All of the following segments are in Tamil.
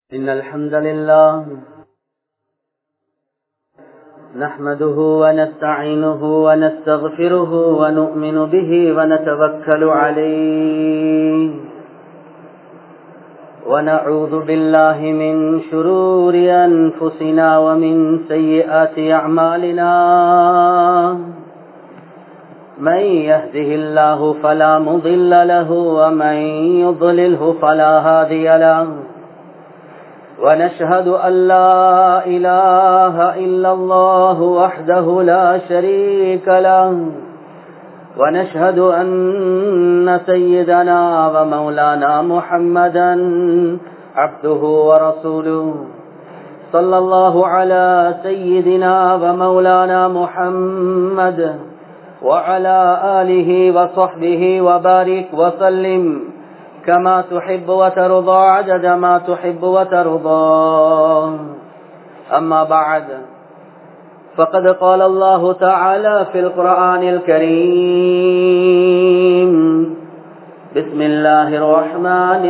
إن الحمد لله نحمده ونستعينه ونستغفره ونؤمن به ونتوكل عليه ونعوذ بالله من شرور أنفسنا ومن سيئات أعمالنا من يهده الله فلا مضل له ومن يضلله فلا هادي له ونشهد أن لا إله إلا الله وحده لا شريك له ونشهد أن سيدنا ومولانا محمدا عبده ورسوله صلى الله على سيدنا ومولانا محمد وعلى آله وصحبه وبارك وسلم كما تحب وترضى عدد ما تحب وترضى أما بعد فقد قال الله تعالى في القرآن الكريم بسم الله الرحمن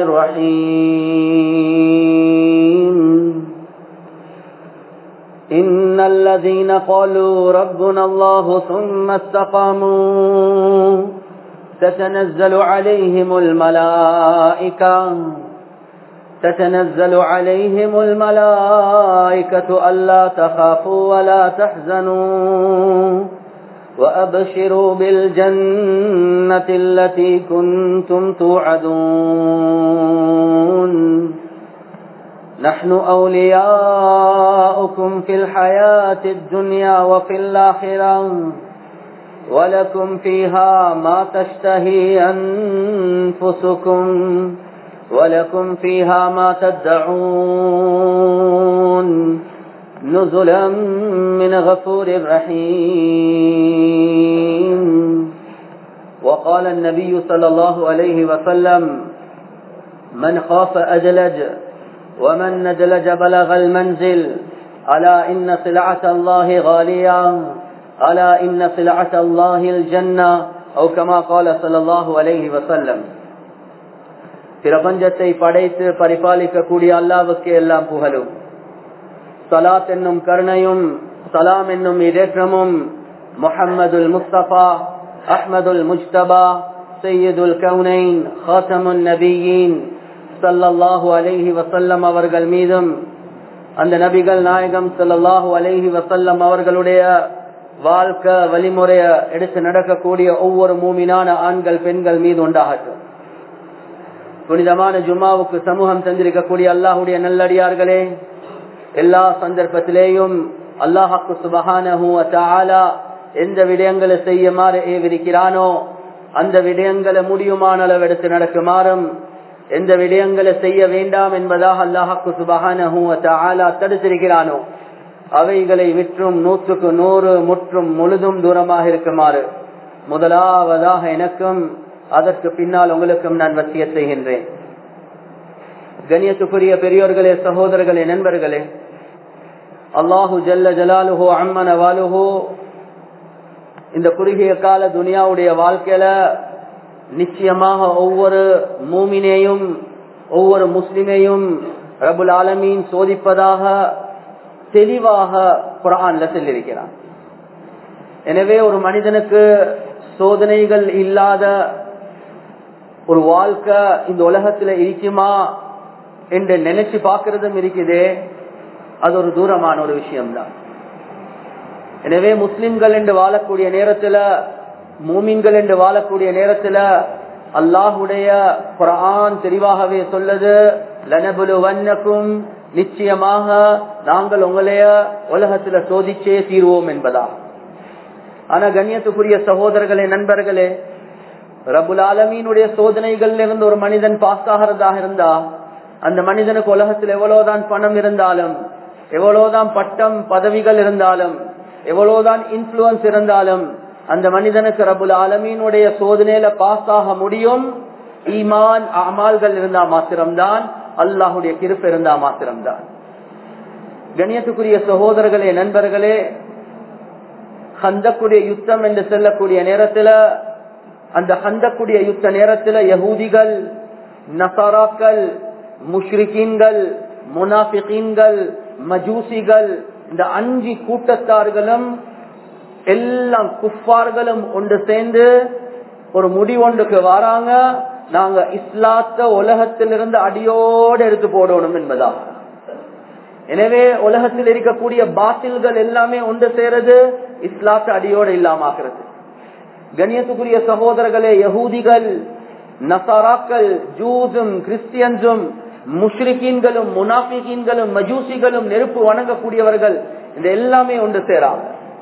الرحيم إن الذين قالوا ربنا الله ثم استقاموا تتنزل عليهم الملائكة تتنزل عليهم الملائكة ألا تخافوا ولا تحزنوا وأبشروا بالجنة التي كنتم توعدون نحن أولياؤكم في الحياة الدنيا وفي الآخرة ولكم فيها ما تشتهي أنفسكم ولكم فيها ما تدعون نزلا من غفور رحيم وقال النبي صلى الله عليه وسلم من خاف أدلج ومن ندلج بلغ المنزل ألا إن سلعة الله غالية ألا إن سلعة الله الجنة أو كما قال صلى الله عليه وسلم பிரபஞ்சத்தை படைத்து பரிபாலிக்கக்கூடிய அல்லாவுக்கு எல்லாம் புகழும் சலாத் என்னும் கருணையும் சலாம் என்னும் இடேற்றமும் முஹம்மதுல் முஸ்தபா அஹ்மதுல் முஜ்தபா சையதுல் கவுனைன் ஹாத்தமுன் நபியின் சல்லல்லாஹு அலைஹி வசல்லம் அவர்கள் மீதும் அந்த நபிகள் நாயகம் சல்லல்லாஹு அலைஹி வசல்லம் அவர்களுடைய வாழ்க்கை வழிமுறைய எடுத்து நடக்கக்கூடிய ஒவ்வொரு மூமினான ஆண்கள் பெண்கள் மீது உண்டாகட்டும் புனிதமான ஜும்மாவுக்கு சமூகம் தந்திருக்கக்கூடிய அல்லாஹுடைய நல்லடியார்களே எல்லா சந்தர்ப்பத்திலேயும் அல்லாஹாக்கு சுபகான எந்த விடயங்களை செய்யுமாறு ஏவிருக்கிறானோ அந்த விடயங்களை முடியுமான அளவு எடுத்து நடக்குமாறும் எந்த விடயங்களை செய்ய வேண்டாம் என்பதாக அல்லாஹாக்கு சுபகான தடுத்திருக்கிறானோ அவைகளை விற்றும் நூற்றுக்கு நூறு முற்றும் முழுதும் தூரமாக இருக்குமாறு முதலாவதாக எனக்கும் அதற்கு பின்னால் உங்களுக்கும் நான் வசிய செய்கின்றேன் கண்ணியத்துக்குரிய பெரியோர்களே சகோதரர்களே நண்பர்களே அல்லாஹு ஜல்ல ஜலாலுஹோ அம்மன வாலுஹோ இந்த குறுகிய கால துனியாவுடைய வாழ்க்கையில நிச்சயமாக ஒவ்வொரு மூமினையும் ஒவ்வொரு முஸ்லிமையும் ரபுல் ஆலமீன் சோதிப்பதாக தெளிவாக குரான்ல சொல்லியிருக்கிறான் எனவே ஒரு மனிதனுக்கு சோதனைகள் இல்லாத ஒரு வாழ்க்கை இந்த உலகத்துல இருக்குமா என்று நினைச்சு பார்க்கறதும் இருக்குதே அது ஒரு தூரமான ஒரு விஷயம்தான் எனவே முஸ்லிம்கள் என்று வாழக்கூடிய நேரத்துல மூமின்கள் என்று வாழக்கூடிய நேரத்துல அல்லாஹுடைய குரான் தெளிவாகவே சொல்லது லனபுலு வண்ணக்கும் நிச்சயமாக நாங்கள் உங்களைய உலகத்துல சோதிச்சே தீர்வோம் என்பதா ஆனா கண்ணியத்துக்குரிய சகோதரர்களே நண்பர்களே ரபுல் ஆலமீனுடைய சோதனைகள் இருந்து ஒரு மனிதன் பாஸ் ஆகிறதாக இருந்தா அந்த மனிதனுக்கு உலகத்தில் எவ்வளவுதான் பணம் இருந்தாலும் எவ்வளவுதான் பட்டம் பதவிகள் இருந்தாலும் எவ்வளவுதான் இன்ஃபுளுன்ஸ் இருந்தாலும் அந்த மனிதனுக்கு ரபுல் ஆலமீனுடைய சோதனையில பாஸ் ஆக முடியும் ஈமான் அமால்கள் இருந்தா மாத்திரம்தான் அல்லாஹுடைய கிருப்பு இருந்தா மாத்திரம்தான் கண்ணியத்துக்குரிய சகோதரர்களே நண்பர்களே ஹந்தக்குடைய யுத்தம் என்று சொல்லக்கூடிய நேரத்துல அந்த ஹந்தக்குடைய யுத்த நேரத்துல யகூதிகள் நசாராக்கள் முஷ்ரிகீன்கள் முனாஃபிகீன்கள் மஜூசிகள் இந்த அஞ்சு கூட்டத்தார்களும் எல்லாம் குஃபார்களும் ஒன்று சேர்ந்து ஒரு முடிவொன்றுக்கு வராங்க நாங்க இஸ்லாத்த உலகத்திலிருந்து அடியோடு எடுத்து போடணும் என்பதா எனவே உலகத்தில் இருக்கக்கூடிய பாத்தில்கள் எல்லாமே ஒன்று சேருது இஸ்லாத்த அடியோடு இல்லாம ஆகிறது கண்ணியத்துக்குரிய சகோதரர்களே யகூதிகள் நசாராக்கள் ஜூஸும் கிறிஸ்டியன்ஸும் முஷ்ரிகீன்களும் முனாஃபிகீன்களும் மஜூசிகளும் நெருப்பு வணங்கக்கூடியவர்கள் இந்த எல்லாமே ஒன்று சேராங்க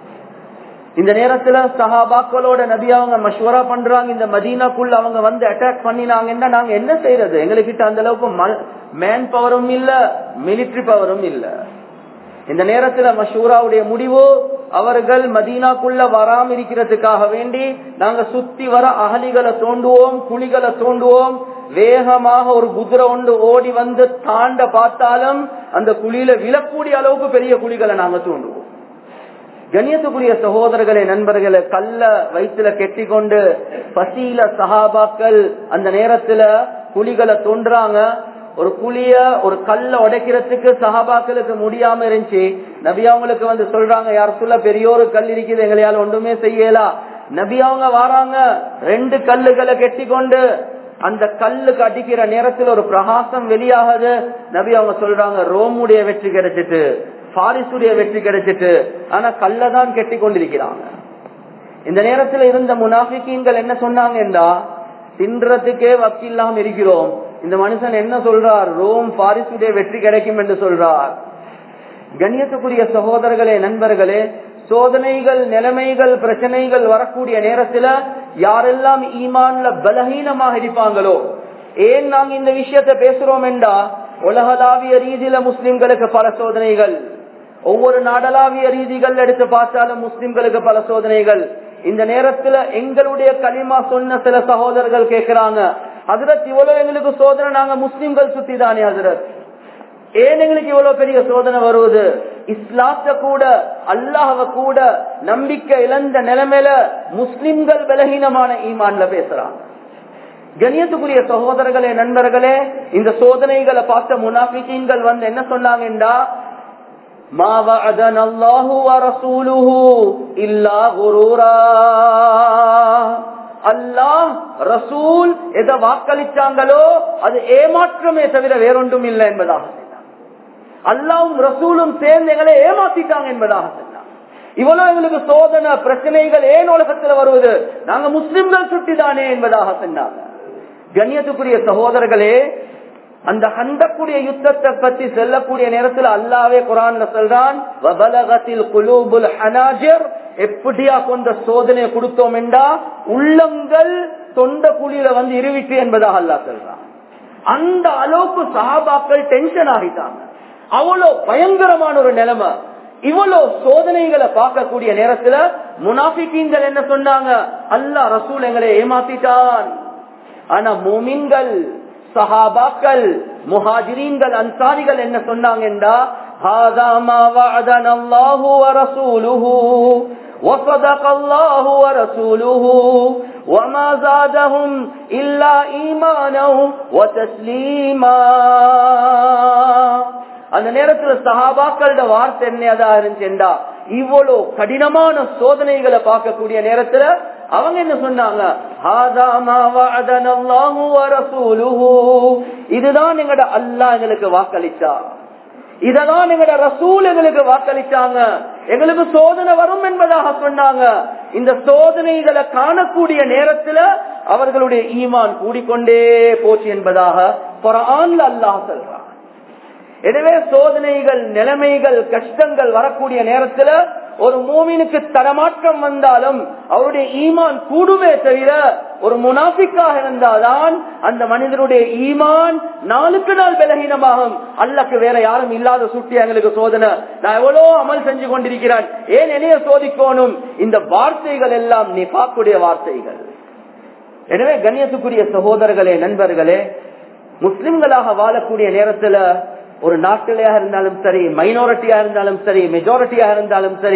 இந்த நேரத்துல சஹாபாக்களோட நபி அவங்க மஷ்வரா பண்றாங்க இந்த மதீனாக்குள்ள அவங்க வந்து அட்டாக் பண்ணினாங்கன்னா நாங்க என்ன செய்யறது எங்ககிட்ட அந்த அளவுக்கு மேன் பவரும் இல்ல மிலிட்டரி பவரும் இல்ல இந்த நேரத்துல மஷூராவுடைய முடிவு அவர்கள் மதீனாக்குள்ள வராம இருக்கிறதுக்காக வேண்டி நாங்க சுத்தி வர அகலிகளை தோண்டுவோம் குழிகளை தோண்டுவோம் வேகமாக ஒரு குதிரை ஒன்று ஓடி வந்து தாண்ட பார்த்தாலும் அந்த குழியில விழக்கூடிய அளவுக்கு பெரிய குழிகளை நாங்க தோண்டுவோம் கண்ணியத்துக்குரிய சகோதரர்களே நண்பர்களை கல்ல வயிற்றுல கெட்டி கொண்டு பசியில சகாபாக்கள் அந்த நேரத்துல குழிகளை தோன்றாங்க ஒரு குழிய ஒரு கல்ல உடைக்கிறதுக்கு சகாபாக்களுக்கு முடியாம இருந்துச்சு நபி அவங்களுக்கு வந்து சொல்றாங்க யார் சொல்ல பெரிய ஒரு கல் இருக்குது எங்களையால ஒன்றுமே செய்யலாம் நபி அவங்க வாராங்க ரெண்டு கல்லுகளை கெட்டி கொண்டு அந்த கல்லுக்கு அடிக்கிற நேரத்தில் ஒரு பிரகாசம் வெளியாகுது நபி அவங்க சொல்றாங்க ரோமுடைய வெற்றி கிடைச்சிட்டு பாரிசுடைய வெற்றி கிடைச்சிட்டு ஆனா கல்லதான் கெட்டி கொண்டிருக்கிறாங்க இந்த நேரத்தில் இருந்த முனாஃபிக்கீன்கள் என்ன சொன்னாங்கன்றா தின்றதுக்கே வக்கில்லாம இருக்கிறோம் இந்த மனுஷன் என்ன சொல்றார் ரோம் பாரிசுடைய வெற்றி கிடைக்கும் என்று சொல்றார் கண்ணியத்துக்குரிய சகோதரர்களே நண்பர்களே சோதனைகள் நிலைமைகள் பிரச்சனைகள் வரக்கூடிய நேரத்துல யாரெல்லாம் ஈமான்ல பலகீனமாக இருப்பாங்களோ ஏன் நாங்க இந்த விஷயத்த பேசுறோம் என்றா உலகளாவிய ரீதியில முஸ்லிம்களுக்கு பல சோதனைகள் ஒவ்வொரு நாடளாவிய ரீதிகள் எடுத்து பார்த்தாலும் முஸ்லிம்களுக்கு பல சோதனைகள் இந்த நேரத்துல எங்களுடைய களிமா சொன்ன சில சகோதரர்கள் கேட்கிறாங்க ஹசரத் இவ்வளவு எங்களுக்கு சோதனை நாங்க முஸ்லிம்கள் சுத்தி தானே ஹசரத் ஏன் எங்களுக்கு இவ்வளவு பெரிய சோதனை வருவது இஸ்லாத்த கூட அல்லாஹவ கூட நம்பிக்கை இழந்த நிலைமையில முஸ்லிம்கள் பலகீனமான ஈமான்ல பேசுறாங்க கணியத்துக்குரிய சகோதரர்களே நண்பர்களே இந்த சோதனைகளை பார்த்த முனாபிக்கீன்கள் வந்து என்ன சொன்னாங்கன்றா ما وعدنا الله ورسوله إلا غرورا அல்லாஹ் ரசூல் எதை வாக்களிச்சாங்களோ அது ஏமாற்றமே தவிர வேறொன்றும் இல்லை என்பதாக அல்லாவும் ரசூலும் சேர்ந்து எங்களை ஏமாத்திட்டாங்க என்பதாக சொன்னார் இவ்வளவு எங்களுக்கு சோதனை பிரச்சனைகள் ஏன் உலகத்தில் வருவது நாங்க முஸ்லிம்கள் சுட்டிதானே என்பதாக சொன்னாங்க கண்ணியத்துக்குரிய சகோதரர்களே அந்த ஹந்தக்குடைய யுத்தத்தை பத்தி செல்லக்கூடிய நேரத்தில் அல்லாவே குரான்ல சொல்றான் எப்படியா கொண்ட சோதனையை கொடுத்தோம் என்றா உள்ளங்கள் தொண்ட குழியில வந்து இருவிட்டு என்பதாக அல்லா சொல்றான் அந்த அளவுக்கு சஹாபாக்கள் டென்ஷன் ஆகிட்டாங்க அவ்வளவு பயங்கரமான ஒரு நிலைமை இவ்வளவு சோதனைகளை பார்க்கக்கூடிய நேரத்துல முனாபிக்கீன்கள் என்ன சொன்னாங்க அல்லா ரசூல் எங்களை ஏமாத்திட்டான் ஆனா மோமின்கள் சஹாபாக்கள் முஹாஜிரீன்கள் அன்சாரிகள் என்ன சொன்னாங்கன்றா هذا ما وعدنا الله ورسوله وصدق الله ورسوله وما زادهم إلا إيمانا وتسليما அந்த நேரத்துல சஹாபாக்களோட வார்த்தை என்னதா இருந்துச்சுண்டா இவ்வளவு கடினமான சோதனைகளை பார்க்கக்கூடிய நேரத்துல அவங்க என்ன சொன்னாங்க இதுதான் எங்கட அல்லா எங்களுக்கு வாக்களிச்சா இததான் எங்கட ரசூல் எங்களுக்கு வாக்களிச்சாங்க எங்களுக்கு சோதனை வரும் என்பதாக சொன்னாங்க இந்த சோதனைகளை காணக்கூடிய நேரத்துல அவர்களுடைய ஈமான் கூடிக்கொண்டே போச்சு என்பதாக குரான்ல அல்லாஹ் சொல்றான் எனவே சோதனைகள் நிலைமைகள் கஷ்டங்கள் வரக்கூடிய நேரத்துல ஒரு மூமினுக்கு தரமாற்றம் வந்தாலும் அவருடைய ஈமான் கூடுமே தவிர ஒரு முனாஃபிக்காக இருந்தால்தான் அந்த மனிதனுடைய ஈமான் நாளுக்கு நாள் பலகீனமாகும் அல்லக்கு வேற யாரும் இல்லாத சுட்டி எங்களுக்கு சோதனை நான் எவ்வளவு அமல் செஞ்சு கொண்டிருக்கிறேன் ஏன் என்னைய சோதிக்கணும் இந்த வார்த்தைகள் எல்லாம் நிபாக்குடைய வார்த்தைகள் எனவே கண்ணியத்துக்குரிய சகோதரர்களே நண்பர்களே முஸ்லிம்களாக வாழக்கூடிய நேரத்துல ஒரு நாட்டிலையாக இருந்தாலும் சரி மைனாரிட்டியா இருந்தாலும் சரி மெஜாரிட்டியாக இருந்தாலும் சரி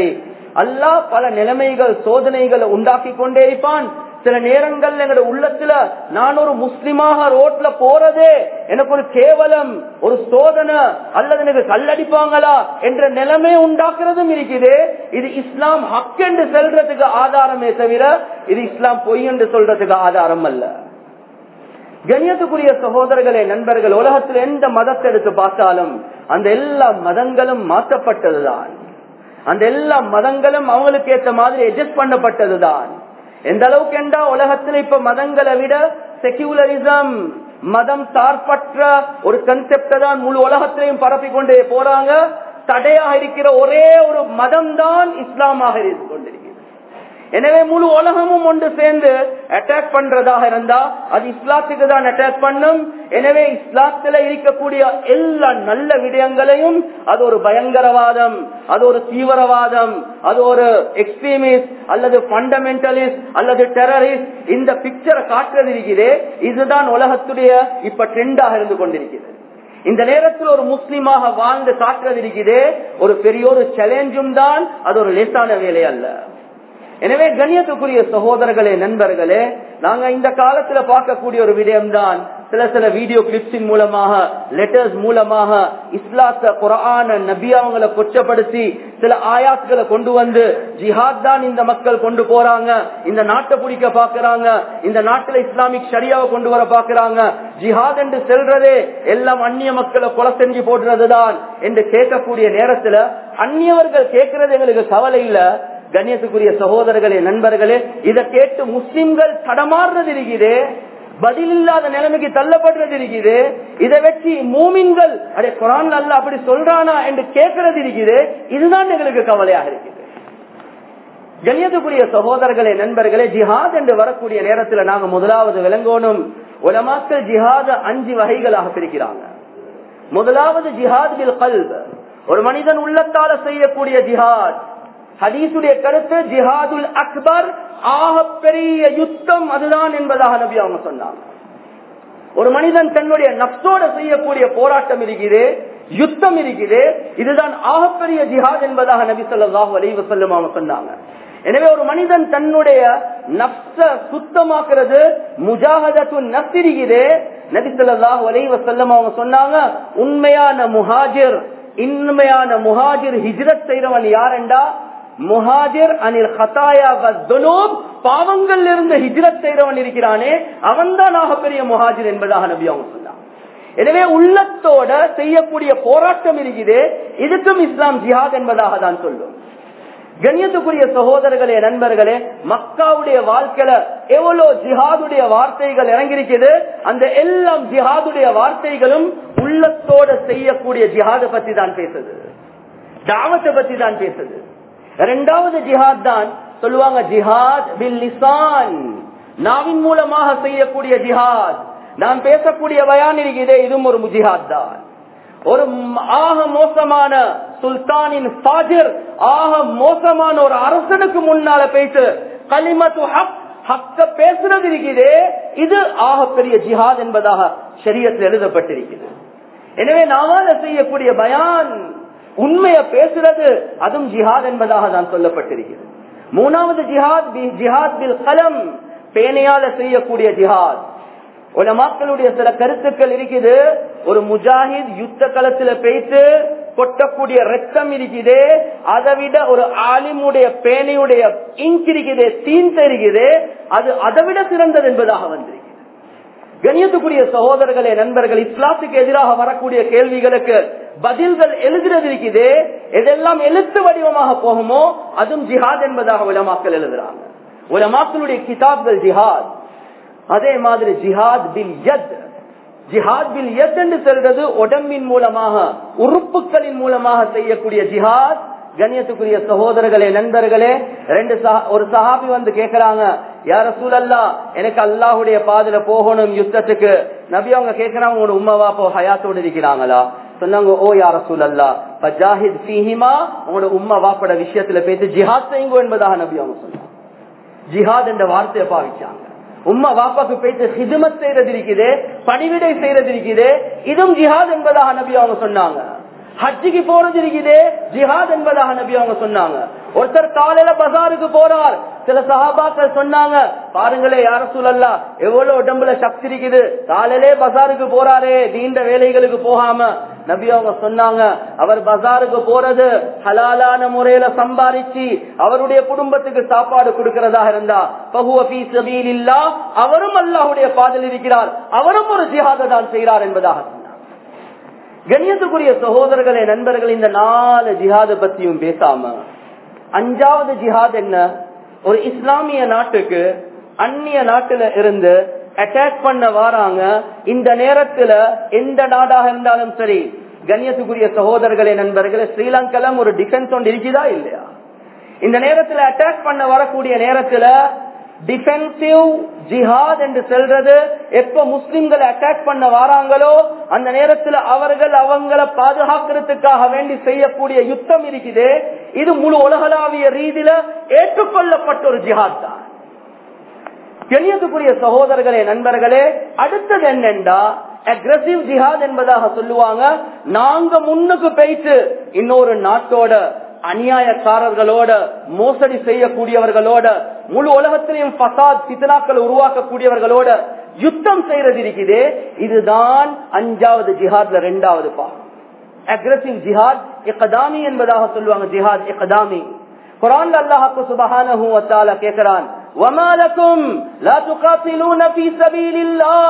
அல்லாஹ் பல நிலைமைகள் சோதனைகளை உண்டாக்கி கொண்டே இருப்பான் சில நேரங்கள்ல எங்களோட உள்ளத்துல நான் ஒரு முஸ்லிமாக ரோட்ல போறதே எனக்கு ஒரு கேவலம் ஒரு சோதனை அல்லது எனக்கு கல்லடிப்பாங்களா என்ற நிலைமை உண்டாக்குறதும் இருக்குது இது இஸ்லாம் ஹக் என்று சொல்றதுக்கு ஆதாரமே தவிர இது இஸ்லாம் பொய் என்று சொல்றதுக்கு ஆதாரம் அல்ல கண்ணியத்துக்குரிய சகோதரர்களே நண்பர்கள் உலகத்தில் எந்த மதத்தை எடுத்து பார்த்தாலும் அந்த எல்லா மதங்களும் மாற்றப்பட்டதுதான் அந்த எல்லா மதங்களும் அவங்களுக்கு ஏற்ற மாதிரி அட்ஜஸ்ட் பண்ணப்பட்டதுதான் எந்த அளவுக்கு என்றா உலகத்தில் இப்ப மதங்களை விட செக்யூலரிசம் மதம் சார்பற்ற ஒரு கன்செப்ட தான் முழு உலகத்திலையும் பரப்பி கொண்டே போறாங்க தடையாக இருக்கிற ஒரே ஒரு மதம் தான் இஸ்லாமாக இருந்து கொண்டிருக்கிறது எனவே முழு உலகமும் ஒன்று சேர்ந்து அட்டாக் பண்றதாக இருந்தா அது இஸ்லாத்துக்கு தான் அட்டாக் பண்ணும் எனவே இஸ்லாத்துல இருக்கக்கூடிய எல்லா நல்ல விடயங்களையும் அது ஒரு பயங்கரவாதம் அது ஒரு தீவிரவாதம் அது ஒரு எக்ஸ்ட்ரீமிஸ்ட் அல்லது பண்டமெண்டலிஸ்ட் அல்லது டெரரிஸ்ட் இந்த பிக்சரை காட்டுறது இருக்கிறே இதுதான் உலகத்துடைய இப்ப ட்ரெண்டாக இருந்து கொண்டிருக்கிறது இந்த நேரத்தில் ஒரு முஸ்லீமாக வாழ்ந்து காட்டுறது இருக்குதே ஒரு பெரிய ஒரு சேலஞ்சும் தான் அது ஒரு லேசான வேலை அல்ல எனவே கண்ணியத்துக்குரிய சகோதரர்களே நண்பர்களே நாங்க இந்த காலத்துல பார்க்கக்கூடிய ஒரு விடயம்தான் சில சில வீடியோ கிளிப்ஸின் மூலமாக லெட்டர்ஸ் மூலமாக இஸ்லாத்த குரான நபி அவங்களை கொச்சப்படுத்தி சில ஆயாத்துகளை கொண்டு வந்து ஜிஹாத் தான் இந்த மக்கள் கொண்டு போறாங்க இந்த நாட்டை பிடிக்க பாக்குறாங்க இந்த நாட்டுல இஸ்லாமிக் சரியாவை கொண்டு வர பாக்குறாங்க ஜிஹாத் என்று செல்றதே எல்லாம் அந்நிய மக்களை கொலை செஞ்சு போடுறதுதான் என்று கேட்கக்கூடிய நேரத்துல அந்நியவர்கள் கேட்கறது எங்களுக்கு கவலை இல்ல கண்ணியத்துக்குரிய சகோதரர்களே நண்பர்களே இதை கேட்டு முஸ்லிம்கள் தடமாறுறது இருக்குது பதில் இல்லாத நிலைமைக்கு தள்ளப்படுறது இருக்குது இதை வச்சு மூமின்கள் அடே குரான் அல்ல அப்படி சொல்றானா என்று கேட்கறது இருக்குது இதுதான் எங்களுக்கு கவலையாக இருக்குது கண்ணியத்துக்குரிய சகோதரர்களே நண்பர்களே ஜிஹாத் என்று வரக்கூடிய நேரத்தில் நாங்க முதலாவது விளங்கணும் உலமாக்கள் ஜிஹாத அஞ்சு வகைகளாக பிரிக்கிறாங்க முதலாவது ஜிஹாத் பில் கல்ப் ஒரு மனிதன் உள்ளத்தால செய்யக்கூடிய ஜிஹாத் ஹதீசுடைய கருத்து ஜிஹாதுல் அக்பர் ஆக பெரிய யுத்தம் அதுதான் என்பதாக நபி அவங்க சொன்னாங்க ஒரு மனிதன் தன்னுடைய நப்சோட செய்யக்கூடிய போராட்டம் இருக்குது யுத்தம் இருக்குது இதுதான் ஆகப்பெரிய ஜிஹாத் என்பதாக நபி சொல்லாஹு அலைவ செல்லும் அவங்க சொன்னாங்க எனவே ஒரு மனிதன் தன்னுடைய நப்ச சுத்தமாக்குறது முஜாகதத்து நப்சிரிக்குது நபி சொல்லாஹு அலைவ செல்லும் அவங்க சொன்னாங்க உண்மையான முஹாஜிர் இன்மையான முஹாஜிர் ஹிஜ்ரத் செய்யறவன் யாரெண்டா முஹாஜிர் அனில் ஹதாயா வஸ்துனூப் பாவங்கள் இருந்து ஹிஜ்ரத் செய்யறவன் இருக்கிறானே அவன் தான் பெரிய முஹாஜிர் என்பதாக நபி அவங்க சொன்னாங்க எனவே உள்ளத்தோட செய்யக்கூடிய போராட்டம் இருக்குது இதுக்கும் இஸ்லாம் ஜிஹாத் என்பதாக தான் சொல்லும் கண்ணியத்துக்குரிய சகோதரர்களே நண்பர்களே மக்காவுடைய வாழ்க்கையில எவ்வளவு ஜிஹாதுடைய வார்த்தைகள் இறங்கிருக்குது அந்த எல்லாம் ஜிஹாதுடைய வார்த்தைகளும் உள்ளத்தோட செய்யக்கூடிய ஜிஹாத பத்தி தான் பேசுது தாவத்தை பத்தி தான் பேசுது இரண்டாவது ஜிஹாத் தான் சொல்லுவாங்க ஜிஹாத் பில் லிசான் நாவின் மூலமாக செய்யக்கூடிய ஜிஹாத் நான் பேசக்கூடிய பயான் இருக்கிறதே இதுவும் ஒரு ஜிஹாத் தான் ஒரு ஆக மோசமான சுல்தானின் ஃபாஜிர் ஆக மோசமான ஒரு அரசனுக்கு முன்னால பேசு கலிமத்து ஹக் ஹக்க பேசுறது இருக்குதே இது ஆக பெரிய ஜிஹாத் என்பதாக சரியத்தில் எழுதப்பட்டிருக்கிறது எனவே நாம செய்யக்கூடிய பயான் உண்மையை பேசுறது அதுவும் ஜிஹாத் என்பதாக தான் சொல்லப்பட்டிருக்கிறது மூணாவது ஜிஹாத் ஜிஹாத் பில் கலம் பேனையால செய்யக்கூடிய ஜிஹாத் உலமாக்களுடைய சில கருத்துக்கள் இருக்குது ஒரு முஜாஹித் யுத்த களத்துல பேசி கொட்டக்கூடிய ரத்தம் இருக்குது அதை விட ஒரு ஆலிமுடைய பேனையுடைய இங்க் இருக்குது தீன் இருக்குது அது அதை விட சிறந்தது என்பதாக வந்திருக்கு கணியத்துக்குரிய சகோதரர்களே நண்பர்கள் இஸ்லாத்துக்கு எதிராக வரக்கூடிய கேள்விகளுக்கு பதில்கள் எழுதுறது இருக்குது எதெல்லாம் எழுத்து வடிவமாக போகுமோ அதுவும் ஜிஹாத் என்பதாக உலமாக்கள் எழுதுறாங்க உலமாக்களுடைய கிதாப்கள் ஜிஹாத் அதே மாதிரி ஜிஹாத் பில் யத் ஜிஹாத் பில் யத் என்று சொல்றது உடம்பின் மூலமாக உறுப்புகளின் மூலமாக செய்யக்கூடிய ஜிஹாத் கண்ணியத்துக்குரிய சகோதரர்களே நண்பர்களே ரெண்டு ஒரு சஹாபி வந்து கேக்குறாங்க யார சூழல்லா எனக்கு அல்லாஹுடைய பாதையில போகணும் யுத்தத்துக்கு நபி அவங்க கேக்குறாங்க உங்களோட உமாவா இப்போ ஹயாத்தோடு இருக்கிறாங்களா சொன்னாங்க ஓ யார சூழல்லா ஜாஹித் சீஹிமா உங்களோட உம்மா வாப்பட விஷயத்துல பேசி ஜிஹாத் செய்யுங்க என்பதாக நபி அவங்க சொன்னாங்க ஜிஹாத் என்ற வார்த்தையை பாவிச்சாங்க உம்மா வாப்பாக்கு பேச்சு ஹிதுமத் செய்யறது இருக்குது பணிவிடை செய்யறது இருக்குது இதுவும் ஜிஹாத் என்பதாக நபி அவங்க சொன்னாங்க ஹஜ்ஜிக்கு போறது இருக்குது ஜிஹாத் என்பதாக நபி அவங்க சொன்னாங்க ஒருத்தர் காலையில பஜாருக்கு போறார் சில சகாபாக்கள் சொன்னாங்க பாருங்களே யார சூழல்லா எவ்வளவு உடம்புல சக்தி இருக்குது காலையிலே பஜாருக்கு போறாரே நீண்ட வேலைகளுக்கு போகாம நபி அவங்க சொன்னாங்க அவர் பஜாருக்கு போறது ஹலாலான முறையில சம்பாதிச்சு அவருடைய குடும்பத்துக்கு சாப்பாடு கொடுக்கிறதாக இருந்தா பகுவ இல்லா அவரும் அல்லாஹுடைய பாதல் இருக்கிறார் அவரும் ஒரு ஜிஹாத தான் செய்கிறார் என்பதாக சொன்னார் கண்ணியத்துக்குரிய சகோதரர்களே நண்பர்கள் இந்த நாலு ஜிஹாத பத்தியும் பேசாம அஞ்சாவது ஜிஹாத் என்ன ஒரு இஸ்லாமிய நாட்டுக்கு அந்நிய நாட்டுல இருந்து அட்டாக் பண்ண வாராங்க இந்த நேரத்துல எந்த நாடாக இருந்தாலும் சரி கண்ணியத்துக்குரிய சகோதரர்களே நண்பர்களே ஸ்ரீலங்கலம் ஒரு டிஃபென்ஸ் ஒன்று இருக்குதா இல்லையா இந்த நேரத்துல அட்டாக் பண்ண வரக்கூடிய நேரத்துல டிஃபென்சிவ் ஜிஹாத் என்று சொல்றது எப்ப முஸ்லிம்களை அட்டாக் பண்ண வராங்களோ அந்த நேரத்தில் அவர்கள் அவங்களை பாதுகாக்கிறதுக்காக வேண்டி செய்யக்கூடிய யுத்தம் இருக்குது இது முழு உலகளாவிய ரீதியில ஏற்றுக்கொள்ளப்பட்ட ஒரு ஜிஹாத் தான் கெளியத்துக்குரிய சகோதரர்களே நண்பர்களே அடுத்தது என்னென்றா அக்ரசிவ் ஜிஹாத் என்பதாக சொல்லுவாங்க நாங்க முன்னுக்கு போயிட்டு இன்னொரு நாட்டோட அநியாயக்காரர்களோட மோசடி செய்யக்கூடியவர்களோட முழு உலகத்திலையும் பசாத் சித்தனாக்களை உருவாக்கக்கூடியவர்களோட யுத்தம் செய்யறது இருக்குது இதுதான் அஞ்சாவது ஜிஹாத்ல ரெண்டாவது பாகம் அக்ரசிவ் ஜிஹாத் இக்கதாமி என்பதாக சொல்லுவாங்க ஜிஹாத் இக்கதாமி குரான் அல்லாஹாக்கு சுபஹானஹு வத்தால கேட்கிறான் وما لكم لا تقاتلون في سبيل الله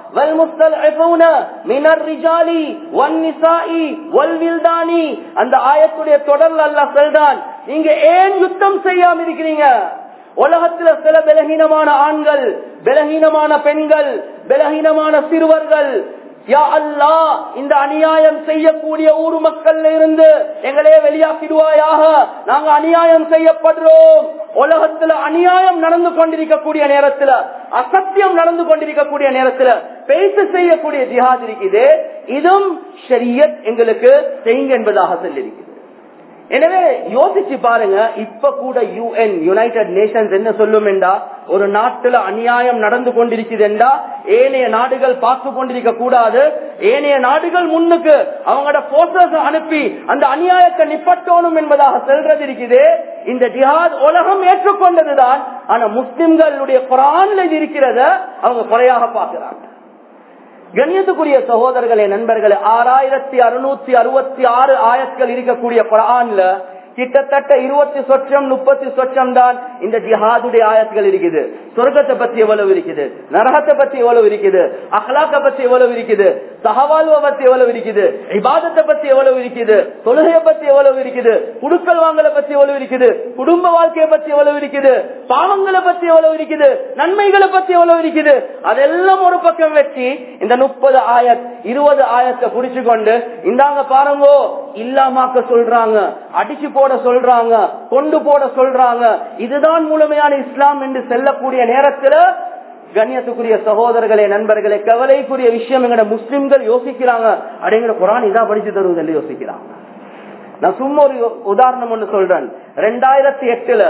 والمستضعفون من الرجال والنساء والولدان அந்த ஆயத்துடைய தொடர்ல அல்லாஹ் சொல்றான் நீங்க ஏன் யுத்தம் செய்யாம இருக்கிறீங்க உலகத்துல சில பலகீனமான ஆண்கள் பலகீனமான பெண்கள் பலகீனமான சிறுவர்கள் யா அல்லா இந்த அநியாயம் செய்யக்கூடிய ஊர் மக்கள் இருந்து எங்களே வெளியாக்கிடுவாயாக நாங்க அநியாயம் செய்யப்படுறோம் உலகத்துல அநியாயம் நடந்து கொண்டிருக்கக்கூடிய நேரத்துல அசத்தியம் நடந்து கொண்டிருக்கக்கூடிய நேரத்துல பேச செய்யக்கூடிய ஜிஹாத் இருக்குது இதுவும் ஷரியத் எங்களுக்கு செய்யுங்க என்பதாக சொல்லியிருக்கிறது எனவே யோசிச்சு பாருங்க இப்ப கூட யூஎன் யுனைடெட் நேஷன்ஸ் என்ன சொல்லும் என்றா ஒரு நாட்டுல அநியாயம் நடந்து கொண்டிருக்குது என்றா ஏனைய நாடுகள் பார்த்து கொண்டிருக்க கூடாது ஏனைய நாடுகள் முன்னுக்கு அவங்களோட போர்சஸ் அனுப்பி அந்த அநியாயத்தை நிப்பட்டோணும் என்பதாக செல்றது இருக்குது இந்த ஜிஹாத் உலகம் ஏற்றுக்கொண்டதுதான் ஆனா முஸ்லிம்களுடைய குரான்ல இது இருக்கிறத அவங்க குறையாக பார்க்கிறாங்க கண்ணியத்துக்குரிய சகோதரர்களே நண்பர்களே ஆறாயிரத்தி அறுநூத்தி அறுபத்தி ஆறு ஆயத்கள் இருக்கக்கூடிய குரான்ல கிட்டத்தட்ட இருபத்தி சொச்சம் முப்பத்தி சொச்சம் தான் இந்த ஜிஹாதுடைய ஆயத்துகள் இருக்குது சொர்க்கத்தை பத்தி எவ்வளவு இருக்குது நரகத்தை பத்தி எவ்வளவு இருக்குது அஹ்லாக்க பத்தி எவ்வளவு இருக்குது சகவாழ்வை பத்தி எவ்வளவு இருக்குது இபாதத்தை பத்தி எவ்வளவு இருக்குது தொழுகையை பத்தி எவ்வளவு இருக்குது குடுக்கல் வாங்கலை பத்தி எவ்வளவு இருக்குது குடும்ப வாழ்க்கையை பத்தி எவ்வளவு இருக்குது பாவங்களை பத்தி எவ்வளவு இருக்குது நன்மைகளை பத்தி எவ்வளவு இருக்குது அதெல்லாம் ஒரு பக்கம் வச்சு இந்த முப்பது ஆயத் இருபது ஆயத்தை புடிச்சு கொண்டு இந்தாங்க பாருங்க இல்லாமாக்க சொல்றாங்க அடிச்சு போட சொல்றாங்க கொண்டு போட சொல்றாங்க இதுதான் முழுமையான இஸ்லாம் என்று செல்லக்கூடிய நேரத்தில் கண்ணியத்துக்குரிய சகோதரர்களே நண்பர்களே கவலைக்குரிய விஷயம் எங்கட முஸ்லிம்கள் யோசிக்கிறாங்க அப்படிங்கிற குரான் இதா படிச்சு தருவதில்லை யோசிக்கிறாங்க நான் சும்மா ஒரு உதாரணம் ஒண்ணு சொல்றேன் ரெண்டாயிரத்தி எட்டுல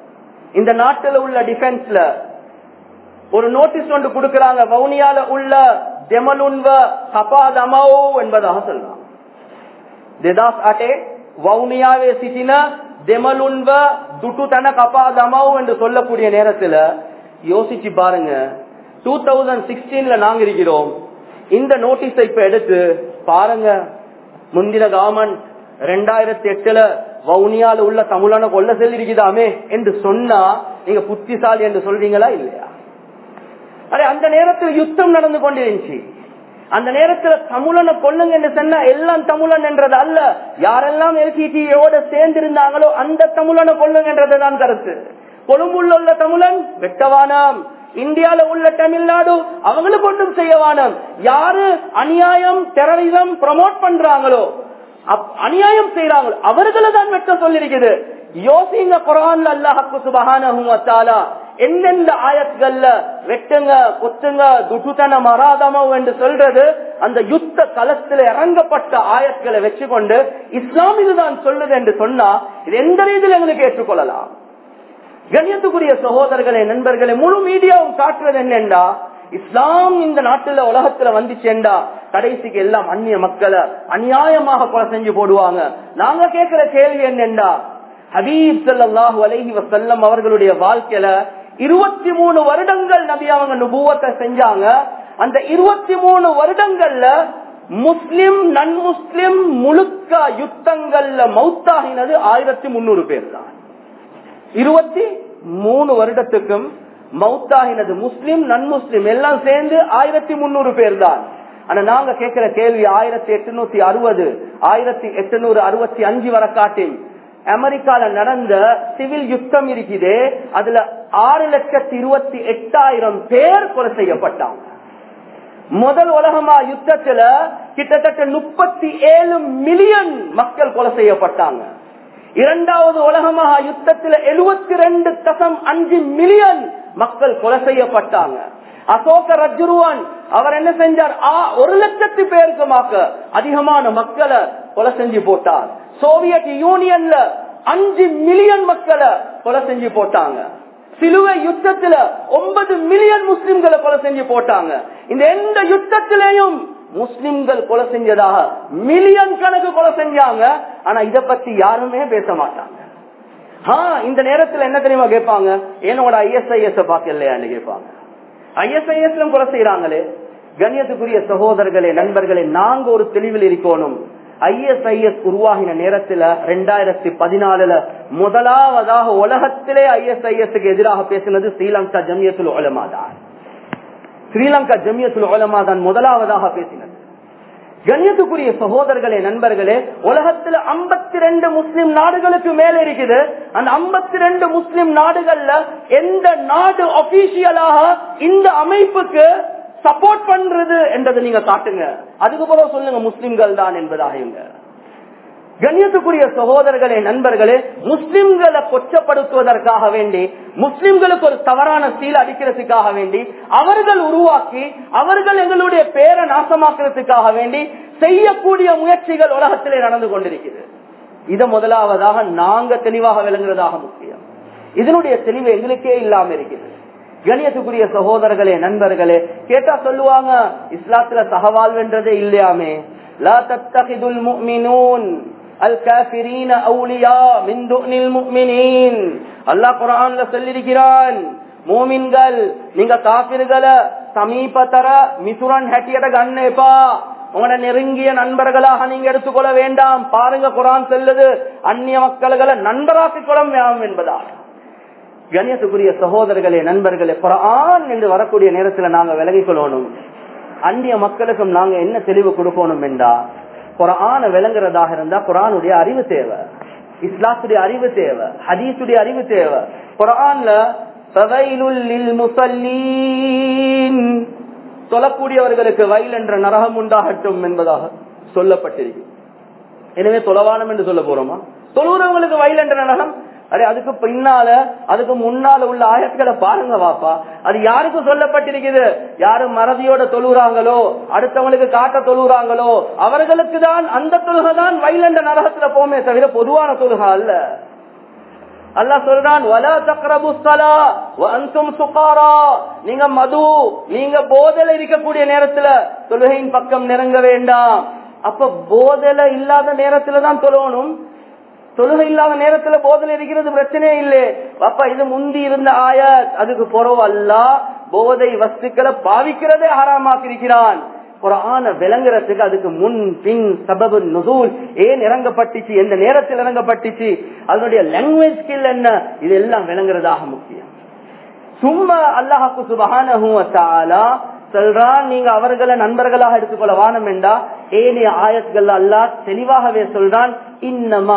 இந்த நாட்டுல உள்ள டிஃபென்ஸ்ல ஒரு நோட்டீஸ் ஒன்று கொடுக்கிறாங்க வவுனியால உள்ள தெமலுன்வ கபாதமோ என்பதாக சொல்றாங்க දෙදස් අටේ வவுனியாவே சிட்டின தெமலுன்வ துட்டு தன கப்பா தமாவு என்று சொல்லக்கூடிய நேரத்துல யோசிச்சு பாருங்க டூ தௌசண்ட் சிக்ஸ்டீன்ல நாங்க இருக்கிறோம் இந்த நோட்டீஸை இப்ப எடுத்து பாருங்க முந்தின கவர்மெண்ட் ரெண்டாயிரத்தி எட்டுல வவுனியால உள்ள தமிழன கொல்ல செல்லிருக்குதாமே என்று சொன்னா நீங்க புத்திசாலி என்று சொல்றீங்களா இல்லையா அரே அந்த நேரத்தில் யுத்தம் நடந்து கொண்டிருந்துச்சு அந்த நேரத்துல தமிழனை கொல்லுங்க என்று சொன்னா எல்லாம் தமிழன் என்றது அல்ல யாரெல்லாம் எல்சிடியோட சேர்ந்து இருந்தாங்களோ அந்த தமிழனை கொல்லுங்க என்றதுதான் கருத்து கொழும்புள்ள உள்ள தமிழன் வெட்டவானாம் இந்தியால உள்ள தமிழ்நாடு அவங்களுக்கு ஒன்றும் செய்யவானம் யாரு அநியாயம் டெரரிசம் ப்ரமோட் பண்றாங்களோ அநியாயம் செய்யறாங்களோ அவர்களை தான் வெட்ட சொல்லிருக்குது யோசிங்க குரான்ல அல்லாஹு சுபஹான எந்தெந்த ஆயத்கள்ல வெட்டுங்க கொத்துங்க துட்டுத்தன மராதமோ என்று சொல்றது அந்த யுத்த களத்துல இறங்கப்பட்ட ஆயத்களை வச்சுக்கொண்டு இஸ்லாம் இதுதான் சொல்லுது என்று சொன்னா இது எந்த ரீதியில் எங்களுக்கு ஏற்றுக்கொள்ளலாம் கண்ணியத்துக்குரிய சகோதரர்களே நண்பர்களே முழு மீடியாவும் காட்டுறது என்னென்றா இஸ்லாம் இந்த நாட்டுல உலகத்துல வந்துச்சேண்டா கடைசிக்கு எல்லாம் அந்நிய மக்களை அநியாயமாக கொலை செஞ்சு போடுவாங்க நாங்க கேட்கிற கேள்வி என்னென்றா ஹபீப் ஸல்லல்லாஹு அலைஹி வஸல்லம் அவர்களுடைய வாழ்க்கையில இருபத்தி மூணு வருடங்கள் நபி அவங்க நுபுவத்தை செஞ்சாங்க அந்த இருபத்தி மூணு வருடங்கள்ல முஸ்லிம் நன் முஸ்லிம் முழுக்க யுத்தங்கள்ல மௌத்தாகினது ஆயிரத்தி முன்னூறு பேர் தான் இருபத்தி மூணு வருடத்துக்கும் மௌத்தாகினது முஸ்லிம் நன் முஸ்லிம் எல்லாம் சேர்ந்து ஆயிரத்தி முன்னூறு பேர் தான் ஆனா நாங்க கேட்கிற கேள்வி ஆயிரத்தி எட்டுநூத்தி அறுபது ஆயிரத்தி எட்டுநூறு அறுபத்தி அஞ்சு வர காட்டில் அமெரிக்கால நடந்த சிவில் யுத்தம் இருக்குது அதுல ஆறு லட்சத்தி இருபத்தி எட்டாயிரம் பேர் கொலை செய்யப்பட்டாங்க முதல் உலகமா யுத்தத்துல கிட்டத்தட்ட முப்பத்தி ஏழு மில்லியன் மக்கள் கொலை செய்யப்பட்டாங்க இரண்டாவது உலகமாக யுத்தத்தில் எழுபத்தி ரெண்டு தசம் அஞ்சு மில்லியன் மக்கள் கொலை செய்யப்பட்டாங்க அசோக ரஜுருவான் அவர் என்ன செஞ்சார் ஆ, ஒரு லட்சத்து பேருக்குமாக்க அதிகமான மக்களை கொலை செஞ்சு போட்டார் சோவியத் யூனியன்ல அஞ்சு மில்லியன் மக்களை கொலை செஞ்சு போட்டாங்க சிலுவை யுத்தத்துல ஒன்பது மில்லியன் முஸ்லிம்களை கொலை செஞ்சு போட்டாங்க இந்த எந்த யுத்தத்திலையும் முஸ்லிம்கள் கொலை செஞ்சதாக மில்லியன் கணக்கு கொலை செஞ்சாங்க ஆனா இத பத்தி யாருமே பேச மாட்டாங்க ஆ, இந்த நேரத்துல என்ன தெரியுமா கேட்பாங்க என்னோட ஐஎஸ்ஐஎஸ் பாக்கலையான்னு கேட்பாங்க ஐஎஸ்ஐஎஸ்ல கொலை செய்யறாங்களே கண்ணியத்துக்குரிய சகோதரர்களே நண்பர்களே நாங்க ஒரு தெளிவில் இருக்கணும் ஐஎஸ்ஐஎஸ் உருவாகின நேரத்துல ரெண்டாயிரத்தி பதினாலுல முதலாவதாக உலகத்திலே ஐஎஸ்ஐஎஸ்க்கு எதிராக பேசினது ஸ்ரீலங்கா ஜமியத்துல் உலமா தான் ஸ்ரீலங்கா ஜமியத்துல் உலமா தான் முதலாவதாக பேசினது கண்ணியத்துக்குரிய சகோதரர்களே நண்பர்களே உலகத்துல 52 ரெண்டு முஸ்லிம் நாடுகளுக்கு மேல இருக்குது அந்த 52 ரெண்டு முஸ்லிம் நாடுகள்ல எந்த நாடு அபிஷியலாக இந்த அமைப்புக்கு சப்போர்ட் பண்றது என்றதை நீங்க காட்டுங்க அதுக்கு பிறகு சொல்லுங்க முஸ்லிம்கள் தான் என்பதாக இங்க கண்ணியத்துக்குரிய சகோதரர்களே நண்பர்களே முஸ்லிம்களை கொச்சப்படுத்துவதற்காக வேண்டி முஸ்லிம்களுக்கு ஒரு தவறான சீல் அடிக்கிறதுக்காக வேண்டி அவர்கள் உருவாக்கி அவர்கள் எங்களுடைய பேரை நாசமாக்குறதுக்காக வேண்டி செய்யக்கூடிய முயற்சிகள் உலகத்திலே நடந்து கொண்டிருக்கிறது இத முதலாவதாக நாங்க தெளிவாக விளங்குறதாக முக்கியம் இதனுடைய தெளிவு எங்களுக்கே இல்லாம இருக்குது கணியத்துக்குரிய சகோதரர்களே நண்பர்களே கேட்டா சொல்லுவாங்க இஸ்லாத்துல சகவாழ்வென்றதே இல்லையாமே லா தத்தகிதுல் முஃமினூன் அல் காஃபிரீன அவுலியா மின் துனில் முஃமினீன் அல்லாஹ் குர்ஆன்ல சொல்லியிருக்கிறான் மூமின்கள் நீங்க காபிர்களை சமீபத்தர மிசுரன் ஹட்டியட கண்ணேப்பா உங்களோட நெருங்கிய நண்பர்களாக நீங்க எடுத்துக்கொள்ள வேண்டாம் பாருங்க குரான் செல்லுது அந்நிய மக்கள்களை நண்பராக்கிக் கொள்ள வேண்டாம் என்பதாக கணியத்துக்குரிய சகோதரர்களே நண்பர்களே குரான் என்று வரக்கூடிய நேரத்துல நாங்க விலகிக் கொள்ளணும் அந்நிய மக்களுக்கும் நாங்க என்ன தெளிவு கொடுக்கணும் என்றா குரான விளங்குறதாக இருந்தா குரானுடைய அறிவு தேவை இஸ்லாத்துடைய அறிவு தேவை ஹதீசுடைய அறிவு தேவை குரான்ல ஃபவைலுல் லில் முஸல்லீன் தொழக்கூடியவர்களுக்கு வயல் என்ற நரகம் உண்டாகட்டும் என்பதாக சொல்லப்பட்டிருக்கு எனவே தொலைவானம் என்று சொல்ல போறோமா தொழுகிறவங்களுக்கு வயல் என்ற நரகம் அரே அதுக்கு பின்னால அதுக்கு முன்னால உள்ள ஆயத்களை பாருங்க வாப்பா அது யாருக்கு சொல்லப்பட்டிருக்குது யாரு மறதியோட தொழுறாங்களோ அடுத்தவங்களுக்கு காட்ட தொழுறாங்களோ அவர்களுக்கு தான் அந்த தொழுகை தான் வயலண்ட நரகத்துல போமே தவிர பொதுவான தொழுகை அல்ல அல்லாஹ் சொல்றான் வலா தக்ரபு ஸலா வ அன்தும் சுகாரா நீங்க மது நீங்க போதல இருக்கக்கூடிய நேரத்துல தொழுகையின் பக்கம் நெருங்க வேண்டாம் அப்ப போதல இல்லாத நேரத்துல தான் தொழணும் தொழுகை இல்லாத நேரத்துல போதல் இருக்கிறது பிரச்சனையே இல்லை அப்ப இது முந்தி இருந்த ஆயத் அதுக்கு புறவு அல்ல போதை வஸ்துக்களை பாவிக்கிறதே ஹராமாக்கிருக்கிறான் குரான விளங்குறதுக்கு அதுக்கு முன் பின் சபபு நுசூல் ஏன் இறங்கப்பட்டுச்சு எந்த நேரத்தில் இறங்கப்பட்டுச்சு அதனுடைய லாங்குவேஜ் ஸ்கில் என்ன இதெல்லாம் விளங்குறதாக முக்கியம் சும்மா அல்லாஹாக்கு சுபகான சொல்றான் நீங்க அவர்களை நண்பர்களாக எடுத்துக்கொள்ள வானம் என்றா ஏனைய ஆயத்கள் அல்லாஹ் தெளிவாகவே சொல்றான் இன்னமா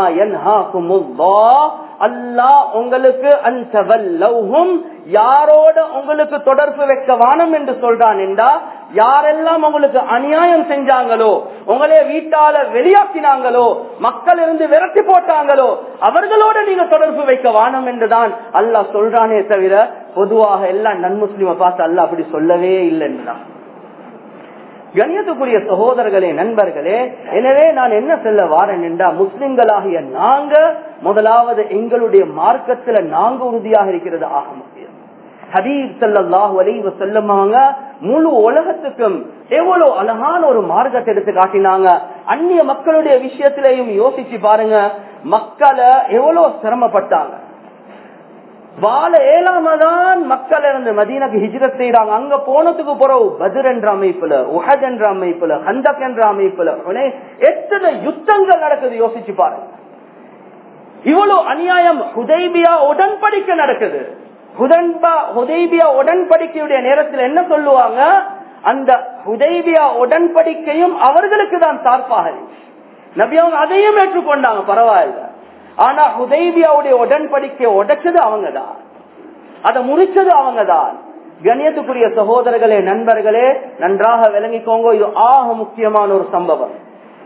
அல்லாஹ் உங்களுக்கு அன்சவல்லவும் யாரோட உங்களுக்கு தொடர்பு வைக்க வானம் என்று சொல்றான் என்றா யாரெல்லாம் உங்களுக்கு அநியாயம் செஞ்சாங்களோ உங்களே வீட்டால வெளியாக்கினாங்களோ மக்கள் இருந்து விரட்டி போட்டாங்களோ அவர்களோட நீங்க தொடர்பு வைக்க வானம் என்றுதான் அல்லாஹ் சொல்றானே தவிர பொதுவாக எல்லாம் நன்முஸ்லிம பார்த்து அல்லாஹ் அப்படி சொல்லவே இல்லைன்னுதான் கண்ணியத்துக்குரிய சகோதரர்களே நண்பர்களே எனவே நான் என்ன சொல்ல வாரேன் என்றா முஸ்லிம்களாகிய நாங்க முதலாவது எங்களுடைய மார்க்கத்துல நாங்க உறுதியாக இருக்கிறது ஆக முக்கியம் ஹபீப் சல்லாஹூ அலைவ செல்லமாங்க முழு உலகத்துக்கும் எவ்வளவு அழகான ஒரு மார்க்கத்தை எடுத்து காட்டினாங்க அந்நிய மக்களுடைய விஷயத்திலையும் யோசிச்சு பாருங்க மக்களை எவ்வளவு சிரமப்பட்டாங்க வாழ ஏழாமதான் மக்கள் இருந்து மதீனக்கு ஹிஜ்ரத் செய்யறாங்க அங்க போனதுக்கு பிறகு பத்ர் என்ற அமைப்புல உஹத் என்ற அமைப்புல ஹந்தக் என்ற அமைப்புல ஹுனை- எத்தனை யுத்தங்கள் நடக்குது யோசிச்சு பாருங்க இவ்வளவு அநியாயம் ஹுதைபியா உடன்படிக்கை நடக்குது ஹுதன்பா ஹுதைபியா உடன்படிக்கையுடைய நேரத்தில் என்ன சொல்லுவாங்க அந்த ஹுதைபியா உடன்படிக்கையும் அவர்களுக்கு தான் சார்பாக இருந்துச்சு. நபி அவங்க அதையும் ஏற்றுக்கொண்டாங்க பரவாயில்ல ஆனா ஹுதைபியாவுடைய உடன்படிக்கை உடைச்சது அவங்கதான் அதை முறிச்சது அவங்கதான் கண்ணியத்துக்குரிய சகோதரர்களே நண்பர்களே நன்றாக விளங்கிக்கோங்க இது ஆக முக்கியமான ஒரு சம்பவம்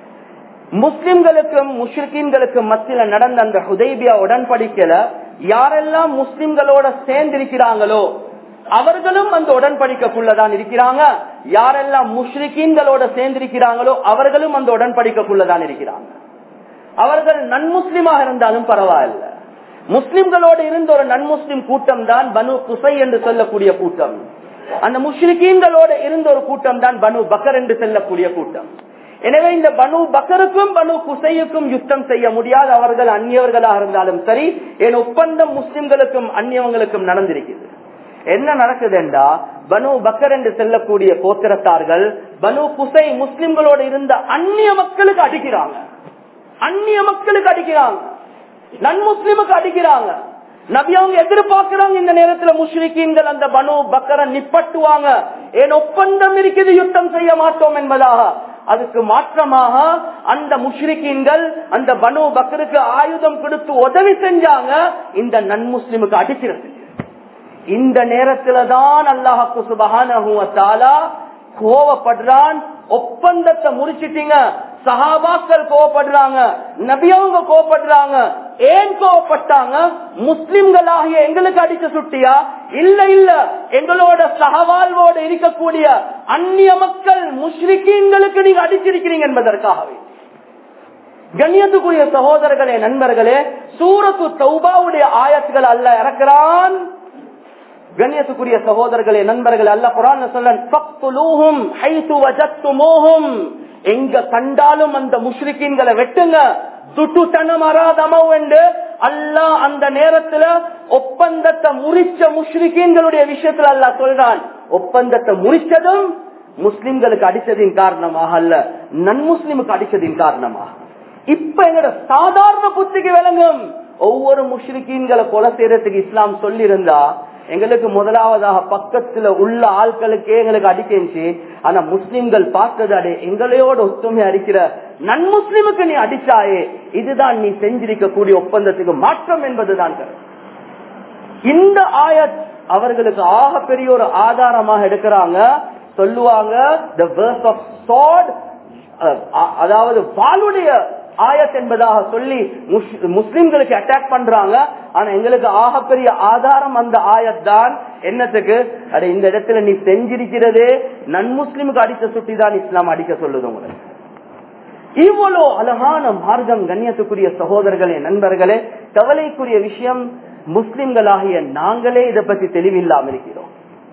முஸ்லிம்களுக்கும் முஷ்ரிக்கீன்களுக்கும் மத்தியில நடந்த அந்த ஹுதைபியா உடன்படிக்கையில யாரெல்லாம் முஸ்லிம்களோட சேர்ந்திருக்கிறாங்களோ அவர்களும் அந்த உடன்படிக்கைக்குள்ளதான் இருக்கிறாங்க யாரெல்லாம் முஷ்ரிக்கீன்களோட சேர்ந்திருக்கிறாங்களோ அவர்களும் அந்த உடன்படிக்கைக்குள்ளதான் இருக்கிறாங்க அவர்கள் நன்முஸ்லிமாக இருந்தாலும் பரவாயில்ல முஸ்லிம்களோடு இருந்த ஒரு நன்முஸ்லிம் கூட்டம் தான் பனு குசை என்று சொல்லக்கூடிய கூட்டம் அந்த முஷ்ரிக்கீன்களோடு இருந்த ஒரு கூட்டம் தான் பனு பக்கர் என்று சொல்லக்கூடிய கூட்டம் எனவே இந்த பனு பக்கருக்கும் பனு குசையுக்கும் யுத்தம் செய்ய முடியாது அவர்கள் அந்நியவர்களாக இருந்தாலும் சரி என் ஒப்பந்தம் முஸ்லிம்களுக்கும் அந்நியவங்களுக்கும் நடந்திருக்கிறது என்ன நடக்குதுண்டா பனு பக்கர் என்று செல்லக்கூடிய கோத்திரத்தார்கள் பனு குசை முஸ்லிம்களோடு இருந்த அந்நிய மக்களுக்கு அடிக்கிறாங்க அந்நிய மக்களுக்கு அடிக்கிறாங்க நன் முஸ்லிமுக்கு அடிக்கிறாங்க நபி அவங்க எதிர்பார்க்கிறாங்க இந்த நேரத்துல முஸ்லிக்கீன்கள் அந்த பனு பக்கரை நிப்பட்டுவாங்க என் ஒப்பந்தம் இருக்குது யுத்தம் செய்ய மாட்டோம் என்பதாக அதுக்கு மாற்றமாக அந்த முஷ்ரிக்கீன்கள் அந்த பனு பக்கருக்கு ஆயுதம் கொடுத்து உதவி செஞ்சாங்க இந்த நன் முஸ்லிமுக்கு அடிக்கிறது இந்த நேரத்துல தான் அல்லாஹாக்கு சுபகான கோவப்படுறான் ஒப்பந்தத்தை முடிச்சிட்டீங்க சஹாபாக்கள் கோவப்படுறாங்க நபியவங்க கோவப்படுறாங்க ஏன் கோவப்பட்டாங்க முஸ்லிம்களாகிய எங்களுக்கு அடிச்சு சுட்டியா இல்ல இல்ல எங்களோட சகவாழ்வோடு இருக்கக்கூடிய அந்நிய மக்கள் முஸ்லிக்கீன்களுக்கு நீங்க அடிச்சிருக்கிறீங்க என்பதற்காகவே கண்ணியத்துக்குரிய சகோதரர்களே நண்பர்களே சூரத்து தௌபாவுடைய ஆயத்துகள் அல்ல இறக்கிறான் கண்ணியத்துக்குரிய சகோதரர்களே நண்பர்களே அல்ல குரான் சொல்லும் எங்க கண்டாலும் அந்த முஷ்ரிக்கீன்களை வெட்டுங்க சுட்டுத்தனம் அராதமவு என்று அல்லாஹ் அந்த நேரத்துல ஒப்பந்தத்தை முறிச்ச முஷ்ரிக்கீன்களுடைய விஷயத்துல அல்லாஹ் சொல்றான் ஒப்பந்தத்தை முறிச்சதும் முஸ்லிம்களுக்கு அடிச்சதின் காரணமாக அல்ல நன்முஸ்லிமுக்கு அடிச்சதின் காரணமாக இப்ப எங்கட சாதாரண புத்திக்கு விளங்கும் ஒவ்வொரு முஷ்ரிக்கீன்களை கொலை செய்யறதுக்கு இஸ்லாம் சொல்லியிருந்தா எங்களுக்கு முதலாவதாக பக்கத்துல உள்ள ஆட்களுக்கே எங்களுக்கு அடிக்கச்சு ஆனா முஸ்லிம்கள் பார்த்தது அடே எங்களையோட ஒத்துமை அடிக்கிற நன்முஸ்லிமுக்கு நீ அடிச்சாயே இதுதான் நீ செஞ்சிருக்கக்கூடிய ஒப்பந்தத்துக்கு மாற்றம் என்பதுதான் கருத்து. இந்த ஆயத் அவர்களுக்கு ஆக பெரிய ஒரு ஆதாரமாக எடுக்கிறாங்க சொல்லுவாங்க the verse of sword அஹ், அ- அதாவது வாளுடைய ஆயத் என்பதாக சொல்லி முஸ்- முஸ்லிம்களுக்கு அட்டாக் பண்றாங்க ஆனா எங்களுக்கு ஆகப்பெரிய ஆதாரம் அந்த ஆயத் தான் என்னத்துக்கு அட இந்த இடத்துல நீ செஞ்சிருக்கிறதே நன்முஸ்லிமுக்கு அடிக்க சுட்டி தான் இஸ்லாம் அடிக்க சொல்லுது உங்களுக்கு இவ்வளோ அழகான மார்க்கம் கண்ணியத்துக்குரிய சகோதரர்களே நண்பர்களே கவலைக்குரிய விஷயம் முஸ்லிம்களாகிய நாங்களே இதை பத்தி தெளிவில்லாமல் இருக்கிறோம்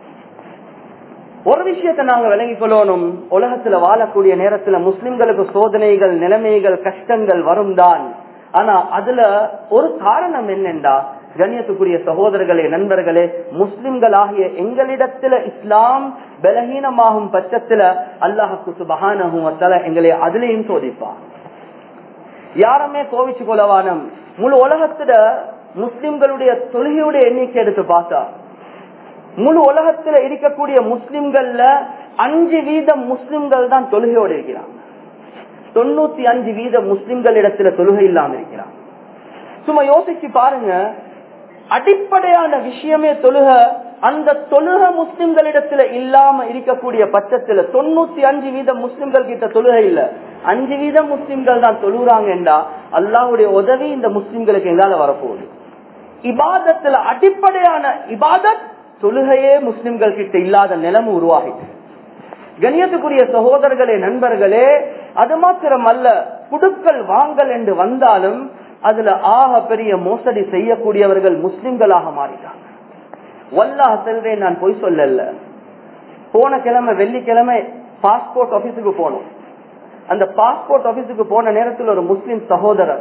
ஒரு விஷயத்தை நாங்க விளங்கிக் கொள்ளணும் உலகத்துல வாழக்கூடிய நேரத்துல முஸ்லிம்களுக்கு சோதனைகள் நிலைமைகள் கஷ்டங்கள் வரும் தான் ஆனா அதுல ஒரு காரணம் என்னென்றா கண்ணியத்துக்குரிய சகோதரர்களே நண்பர்களே முஸ்லிம்களாகிய எங்களிடத்துல இஸ்லாம் பலகீனமாகும் பட்சத்துல அல்லாஹுக்கு சுபகானகும் எங்களை அதுலயும் சோதிப்பான் யாருமே கோவிச்சு கொலவானம் முழு உலகத்துல முஸ்லிம்களுடைய தொழுகையுடைய எண்ணிக்கை எடுத்து பார்த்தா முழு உலகத்துல இருக்கக்கூடிய முஸ்லிம்கள்ல அஞ்சு வீதம் முஸ்லிம்கள் தான் தொழுகையோடு இருக்கிறாங்க தொண்ணூத்தி அஞ்சு வீத முஸ்லிம்கள் இடத்துல தொழுகை இல்லாம இருக்கிறாங்க சும்மா யோசிச்சு பாருங்க அடிப்படையான விஷயமே தொழுக அந்த தொழுக முஸ்லிம்களிடத்துல இல்லாம இருக்கக்கூடிய பட்சத்துல தொண்ணூத்தி அஞ்சு வீதம் முஸ்லிம்கள் கிட்ட தொழுகை இல்ல அஞ்சு வீதம் முஸ்லிம்கள் தான் தொழுகிறாங்க என்றா அல்லாஹ்வுடைய உதவி இந்த முஸ்லிம்களுக்கு எங்கால வரப்போகுது இபாதத்துல அடிப்படையான இபாதத் தொழுகையே முஸ்லிம்கள் கிட்ட இல்லாத நிலைமை உருவாகிட்டு கணியத்துக்குரிய சகோதரர்களே நண்பர்களே அது மாத்திரம் அல்ல குடுக்கல் வாங்கல் என்று வந்தாலும் அதுல ஆக பெரிய மோசடி செய்யக்கூடியவர்கள் முஸ்லிம்களாக மாறிட்டாங்க வல்லாஹ் செல்வேன் நான் பொய் சொல்லல போன கிழமை வெள்ளிக்கிழமை பாஸ்போர்ட் ஆபீஸுக்கு போனோம் அந்த பாஸ்போர்ட் ஆபீஸுக்கு போன நேரத்தில் ஒரு முஸ்லிம் சகோதரர்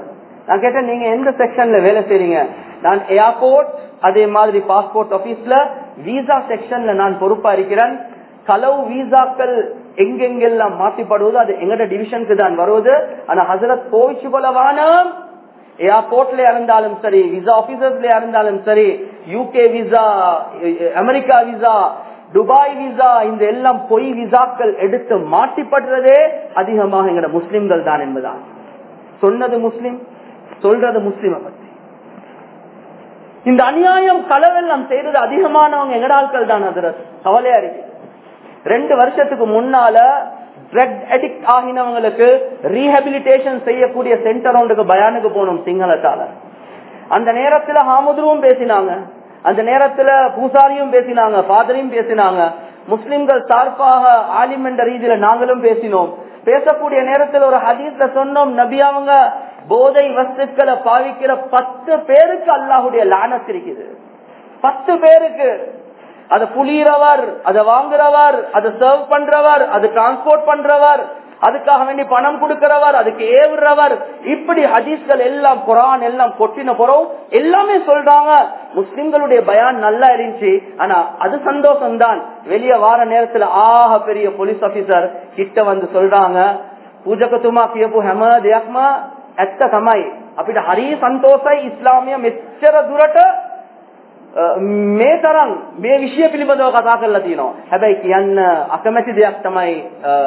நான் கேட்டேன் நீங்க எந்த செக்ஷன்ல வேலை செய்றீங்க நான் ஏர்போர்ட் அதே மாதிரி பாஸ்போர்ட் ஆபீஸ்ல விசா செக்ஷன்ல நான் பொறுப்பா இருக்கிறேன் களவு விசாக்கள் எங்கெங்கெல்லாம் மாற்றிப்படுவது அது எங்கட டிவிஷனுக்கு தான் வருவது ஆனா ஹசரத் போயிச்சு போல வானம் ஏர்போர்ட்ல இருந்தாலும் சரி விசா ஆபீசர்ஸ்ல இருந்தாலும் சரி UK visa America visa Dubai visa இந்த எல்லாம் பொய் விசாக்கள் எடுத்து மாட்டிப்படுறதே அதிகமாக எங்கட முஸ்லிம்கள் தான் என்பதான் சொன்னது முஸ்லிம் சொல்றது முஸ்லிம பத்தி இந்த அநியாயம் களவெல்லாம் செய்யறது அதிகமானவங்க எங்கட ஆட்கள் தான் அதுல கவலையா இருக்கு ரெண்டு வருஷத்துக்கு முன்னால ட்ரக் அடிக்ட் ஆகினவங்களுக்கு ரீஹபிலிட்டேஷன் செய்யக்கூடிய சென்டர் ஒன்றுக்கு பயானுக்கு போனோம் சிங்களத்தால அந்த நேரத்துல ஹாமுதுவும் பேசினாங்க அந்த நேரத்துல பூசாரியும் பேசினாங்க ஃபாதரையும் பேசினாங்க முஸ்லிம்கள் சார்பாக ஆலிம் என்ற ரீதியில நாங்களும் பேசினோம் பேசக்கூடிய நேரத்தில் ஒரு ஹதீஸ்ல சொன்னோம் நபி அவங்க போதை வஸ்துக்களை பாவிக்கிற பத்து பேருக்கு அல்லாஹுடைய லானஸ் இருக்குது பத்து பேருக்கு அதை புளியறவர் அதை வாங்குறவர் அதை சர்வ் பண்றவர் அது டிரான்ஸ்போர்ட் பண்றவர் அதுக்காக வேண்டி பணம் கொடுக்கிறவர் அதுக்கு ஏவுறவர் இப்படி ஹதீஸ்கள் எல்லாம் குரான் எல்லாம் கொட்டின போறோம் எல்லாமே சொல்றாங்க முஸ்லிம்களுடைய பயான் நல்லா இருந்துச்சு ஆனா அது சந்தோஷம் தான் வெளியே வார நேரத்துல ஆக பெரிய போலீஸ் ஆபீசர் கிட்ட வந்து சொல்றாங்க பூஜகத்துமா කියපු හැම දෙයක්ම ඇත්ත තමයි අපිට හරි සන්තෝෂයි ඉස්ලාමය මෙච්චර දුරට මේ තරම් මේ විෂය පිළිබඳව කතා කරලා තියෙනවා. හැබැයි කියන්න අකමැති දෙයක් තමයි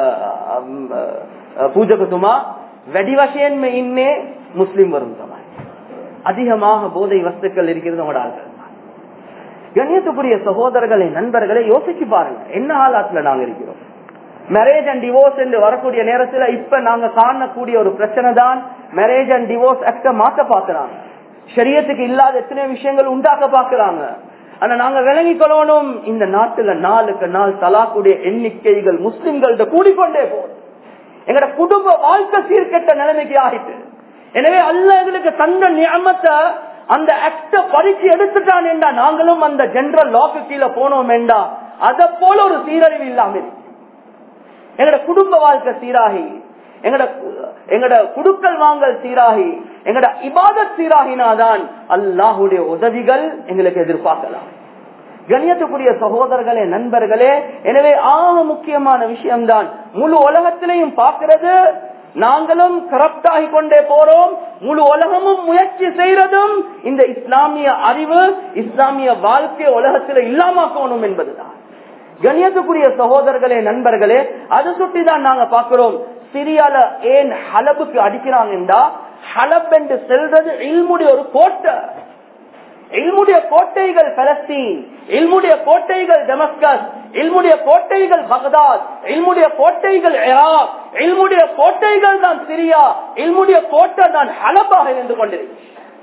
පූජකතුමා වැඩි වශයෙන්ම ඉන්නේ මුස්ලිම් වරුන් තමයි. அதிகமாக போதை வஸ்துக்கள் இருக்கிறது உங்களோட ஆள்கள் கண்ணியத்துக்குரிய சகோதரர்களை நண்பர்களை யோசிச்சு பாருங்க என்ன ஆளாத்துல நாங்க இருக்கிறோம் மேரேஜ் அண்ட் டிவோர்ஸ் என்று வரக்கூடிய நேரத்துல இப்ப நாங்க காணக்கூடிய ஒரு பிரச்சனை தான் மேரேஜ் அண்ட் டிவோர்ஸ் ஆக்ட மாத்த பாக்குறாங்க சரியத்துக்கு இல்லாத எத்தனை விஷயங்கள் உண்டாக்க பாக்குறாங்க ஆனா நாங்க விளங்கி கொள்ளணும் இந்த நாட்டுல நாளுக்கு நாள் தலாக்குடைய எண்ணிக்கைகள் முஸ்லிம்கள்ட்ட கூடிக்கொண்டே போகுது எங்கட குடும்ப வாழ்க்கை சீர்கெட்ட நிலைமைக்கு ஆகிட்டு எனவே அல்ல எங்களுக்கு தந்த நியமத்தை அந்த ஆக்ட பறிச்சு எடுத்துட்டான் என்றா நாங்களும் அந்த ஜெனரல் லாக்கு கீழே போனோம் என்றா அதை போல ஒரு சீரழிவு இல்லாம இருக்கு எங்கட குடும்ப வாழ்க்கை சீராகி எங்கட எங்கட குடுக்கல் வாங்கல் சீராகி எங்கட இபாதத் சீராகினாதான் அல்லாஹுடைய உதவிகள் எங்களுக்கு எதிர்பார்க்கலாம் கணியத்துக்குரிய சகோதரர்களே நண்பர்களே எனவே ஆக முக்கியமான விஷயம்தான் முழு உலகத்திலையும் பார்க்கிறது நாங்களும் கரப்ட் ஆகி கொண்டே போறோம் முழு உலகமும் முயற்சி செய்யறதும் இந்த இஸ்லாமிய அறிவு இஸ்லாமிய வாழ்க்கை உலகத்தில் இல்லாமக்கணும் என்பதுதான் கணியத்துக்குரிய சகோதரர்களே நண்பர்களே அது சுட்டி தான் நாங்க பாக்குறோம் சிரியால ஏன் ஹலபுக்கு அடிக்கிறாங்கன்றா ஹலப் என்று செல்றது இல்முடைய ஒரு கோட்டை இல்முடைய கோட்டைகள் பலஸ்தீன் இல்முடைய கோட்டைகள் டெமஸ்கஸ் இல்முடைய கோட்டைகள் பகதாத் இல்முடைய கோட்டைகள் இராக் இல்முடைய கோட்டைகள் தான் சிரியா இல்முடைய கோட்டை தான் ஹலப்பாக இருந்து கொண்டிருக்கு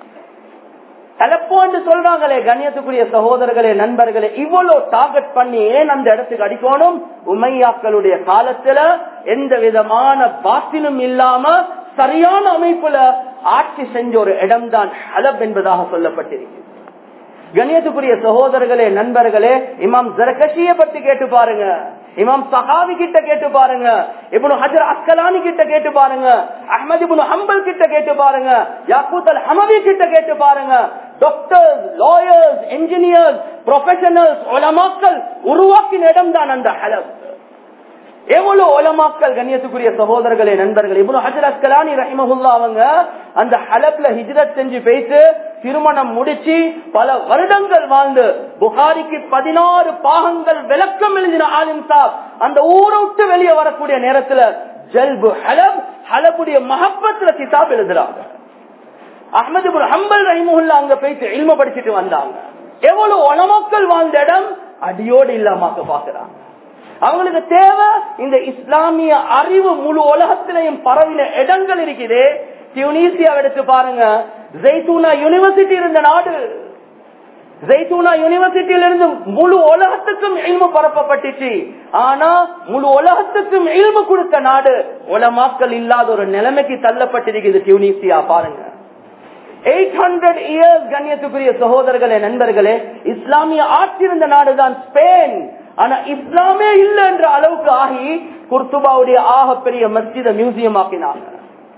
தலப்போ என்று சொல்றாங்களே கண்ணியத்துக்குரிய சகோதரர்களே நண்பர்களே இவ்வளவு டார்கெட் பண்ணி ஏன் அந்த இடத்துக்கு அடிக்கணும் உமையாக்களுடைய காலத்துல எந்த விதமான பாத்திலும் இல்லாம சரியான அமைப்புல ஆட்சி செஞ்ச ஒரு இடம்தான் ஹலப் என்பதாக சொல்லப்பட்டிருக்கு கணியத்துக்குரிய சகோதரர்களே நண்பர்களே இமாம் ஜரகஷிய பத்தி கேட்டு பாருங்க இமாம் சஹாவி கிட்ட கேட்டு பாருங்க இப்னு ஹஜர் அஸ்கலானி கிட்ட கேட்டு பாருங்க அஹமது இப்னு ஹம்பல் கிட்ட கேட்டு பாருங்க யாக்கூத் அல் ஹமதி கிட்ட கேட்டு பாருங்க டாக்டர்ஸ் லாயர்ஸ் என்ஜினியர்ஸ் ப்ரொஃபஷனல்ஸ் உலமாக்கள் உருவாக்கின இடம் தான் அந்த ஹலப் எவ்வளவு ஒலமாக்கள் கண்ணியத்துக்குரிய சகோதரர்களே நண்பர்கள் இவ்வளவு ஹஜர் அஸ்கலானி ரஹிமஹுல்லா அவங்க அந்த ஹலப்ல ஹிஜ்ரத் செஞ்சு போயிட்டு திருமணம் முடிச்சு பல வருடங்கள் வாழ்ந்து புகாரிக்கு பதினாறு பாகங்கள் விளக்கம் எழுதின ஆலிம் சாப் அந்த ஊரை விட்டு வெளியே வரக்கூடிய நேரத்துல ஜல்பு ஹலப் ஹலபுடைய மஹப்பத்துல கிதாப் எழுதுறாங்க அஹமது ஹம்பல் ரஹிமுல்லா அங்க போயிட்டு இல்ம படிச்சுட்டு வந்தாங்க எவ்வளவு ஒலமக்கள் வாழ்ந்த இடம் அடியோடு இல்லாமக்க பாக்குறாங்க அவங்களுக்கு தேவை இந்த இஸ்லாமிய அறிவு முழு உலகத்திலையும் பரவின இடங்கள் இருக்குது டியூனிசியா எடுத்து பாருங்க ஜெய்தூனா யூனிவர்சிட்டி இருந்த நாடு ஜெய்தூனா யூனிவர்சிட்டியிலிருந்து முழு உலகத்துக்கும் இல்மு பரப்பப்பட்டுச்சு ஆனா முழு உலகத்துக்கும் இல்மு கொடுத்த நாடு உலமாக்கள் இல்லாத ஒரு நிலைமைக்கு தள்ளப்பட்டிருக்குது டியூனிசியா பாருங்க எயிட் ஹண்ட்ரட் இயர்ஸ் கண்ணியத்துக்குரிய சகோதரர்களே நண்பர்களே இஸ்லாமிய ஆட்சி இருந்த நாடுதான் ஸ்பெயின் ஆனா இஸ்லாமே இல்லை என்ற அளவுக்கு ஆகி குர்துபாவுடைய ஆக பெரிய மஸ்ஜித மியூசியம் ஆக்கினாங்க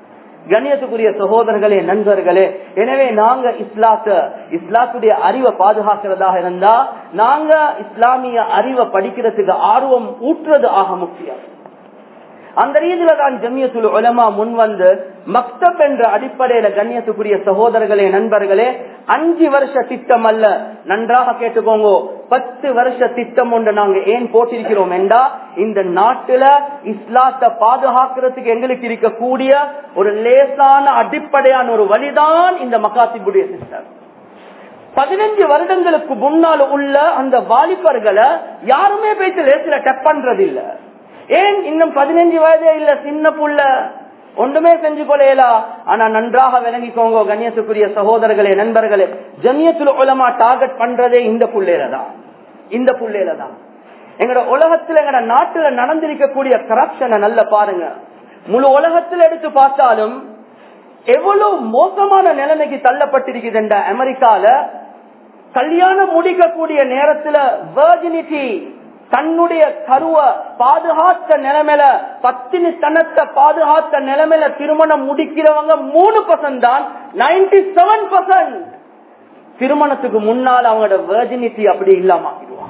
கண்ணியத்துக்குரிய சகோதரர்களே நண்பர்களே எனவே நாங்க இஸ்லாத்த இஸ்லாத்துடைய அறிவை பாதுகாக்கிறதாக இருந்தா நாங்க இஸ்லாமிய அறிவை படிக்கிறதுக்கு ஆர்வம் ஊற்றுறது ஆக முக்கியம் அந்த ரீதியில தான் ஜமியத்துல் உலமா முன் வந்து மக்தப் என்ற அடிப்படையில கண்ணியத்துக்குரிய சகோதரர்களே நண்பர்களே அஞ்சு வருஷ திட்டம் அல்ல நன்றாக கேட்டுக்கோங்க பத்து வருஷ திட்டம் ஒன்று நாங்க ஏன் போட்டிருக்கிறோம் என்றா இந்த நாட்டுல இஸ்லாத்தை பாதுகாக்கிறதுக்கு எங்களுக்கு இருக்கக்கூடிய ஒரு லேசான அடிப்படையான ஒரு வழிதான் இந்த மகாசிபுடைய சிஸ்டம் பதினஞ்சு வருடங்களுக்கு முன்னால் உள்ள அந்த வாலிபர்களை யாருமே போயிட்டு லேசில டப் பண்றது இல்ல ஏன் இன்னும் பதினஞ்சு வயதே இல்ல சின்ன புள்ள ஒன்றுமே செஞ்சு கொள்ளையலா ஆனா நன்றாக விளங்கிக்கோங்க கண்ணியத்துக்குரிய சகோதரர்களே நண்பர்களே ஜமியத்துல உலமா டார்கெட் பண்றதே இந்த புள்ளையில தான் இந்த புள்ளையில தான் எங்கட உலகத்துல எங்கட நாட்டுல நடந்திருக்கக்கூடிய கரப்ஷனை நல்ல பாருங்க முழு உலகத்துல எடுத்து பார்த்தாலும் எவ்வளவு மோசமான நிலைமைக்கு தள்ளப்பட்டிருக்குது அமெரிக்கால கல்யாணம் முடிக்கக்கூடிய நேரத்துல வேர்ஜினிட்டி தன்னுடைய கருவ பாதுகாத்த நிலைமையில பத்தினி தனத்தை பாதுகாத்த நிலைமையில திருமணம் முடிக்கிறவங்க மூணு பர்சன்ட் தான் நைன்டி செவன் பர்சன்ட் திருமணத்துக்கு முன்னால் அவங்களோட வேர்ஜினிட்டி அப்படி இல்லாம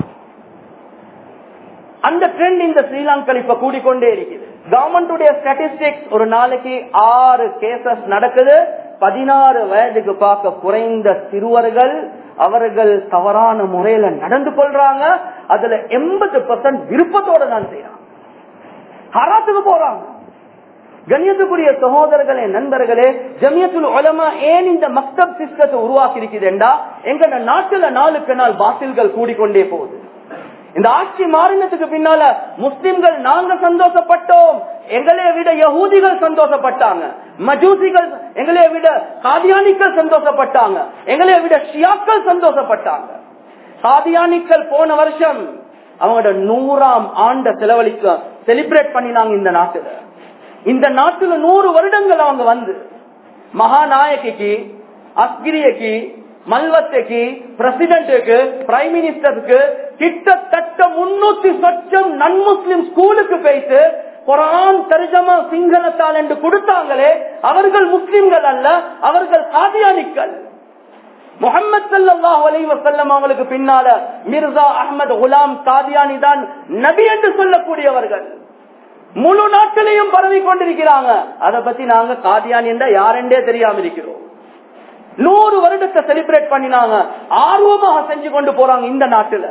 அந்த ட்ரெண்ட் இந்த ஸ்ரீலங்கா இப்ப கூடிக்கொண்டே இருக்குது கவர்மெண்டுடைய ஸ்டாட்டிஸ்டிக்ஸ் ஒரு நாளைக்கு ஆறு கேசஸ் நடக்குது பதினாறு வயதுக்கு பார்க்க குறைந்த சிறுவர்கள் அவர்கள் தவறான முறையில நடந்து கொள்றாங்க அதுல எண்பது பர்சன்ட் விருப்பத்தோட தான் செய்யறாங்க ஹராத்துக்கு போறாங்க கண்ணியத்துக்குரிய சகோதரர்களே நண்பர்களே ஜமியத்துல் உலமா ஏன் இந்த மக்தப் சிஸ்டத்தை உருவாக்கி இருக்குதுண்டா எங்க நாட்டுல நாளுக்கு நாள் பாசில்கள் கூடிக்கொண்டே போகுது இந்த ஆட்சி மாறினத்துக்கு பின்னால முஸ்லிம்கள் நாங்க சந்தோஷப்பட்டோம் எங்களைய விட யகூதிகள் சந்தோஷப்பட்டாங்க மஜூசிகள் எங்களைய விட காதியானிக்கள் சந்தோஷப்பட்டாங்க எங்களைய விட ஷியாக்கள் சந்தோஷப்பட்டாங்க காதியானிக்கள் போன வருஷம் அவங்களோட நூறாம் ஆண்ட செலவழிக்க செலிப்ரேட் பண்ணினாங்க இந்த நாட்டுல இந்த நாட்டுல நூறு வருடங்கள் அவங்க வந்து மகாநாயகிக்கு அஸ்கிரியக்கு மல்வத்தைக்கு பிரசிடென்ட்டுக்கு பிரைம் மினிஸ்டருக்கு கிட்டத்தட்ட முன்னூத்தி சொச்சம் நன் முஸ்லிம் ஸ்கூலுக்கு போயிட்டு குரான் தரிஜமா சிங்களத்தால் என்று கொடுத்தாங்களே அவர்கள் முஸ்லிம்கள் அல்ல அவர்கள் காதியானிக்கள் முகமது சல்லாஹ் அலைவசல்லம் அவங்களுக்கு பின்னால மிர்சா அஹமது குலாம் காதியானி தான் நபி என்று சொல்லக்கூடியவர்கள் முழு நாட்டிலையும் பரவி கொண்டிருக்கிறாங்க அதை பத்தி நாங்க காதியானி என்ற யாரென்றே தெரியாம இருக்கிறோம் நூறு வருடத்தை செலிப்ரேட் பண்ணினாங்க ஆர்வமாக செஞ்சு கொண்டு போறாங்க இந்த நாட்டுல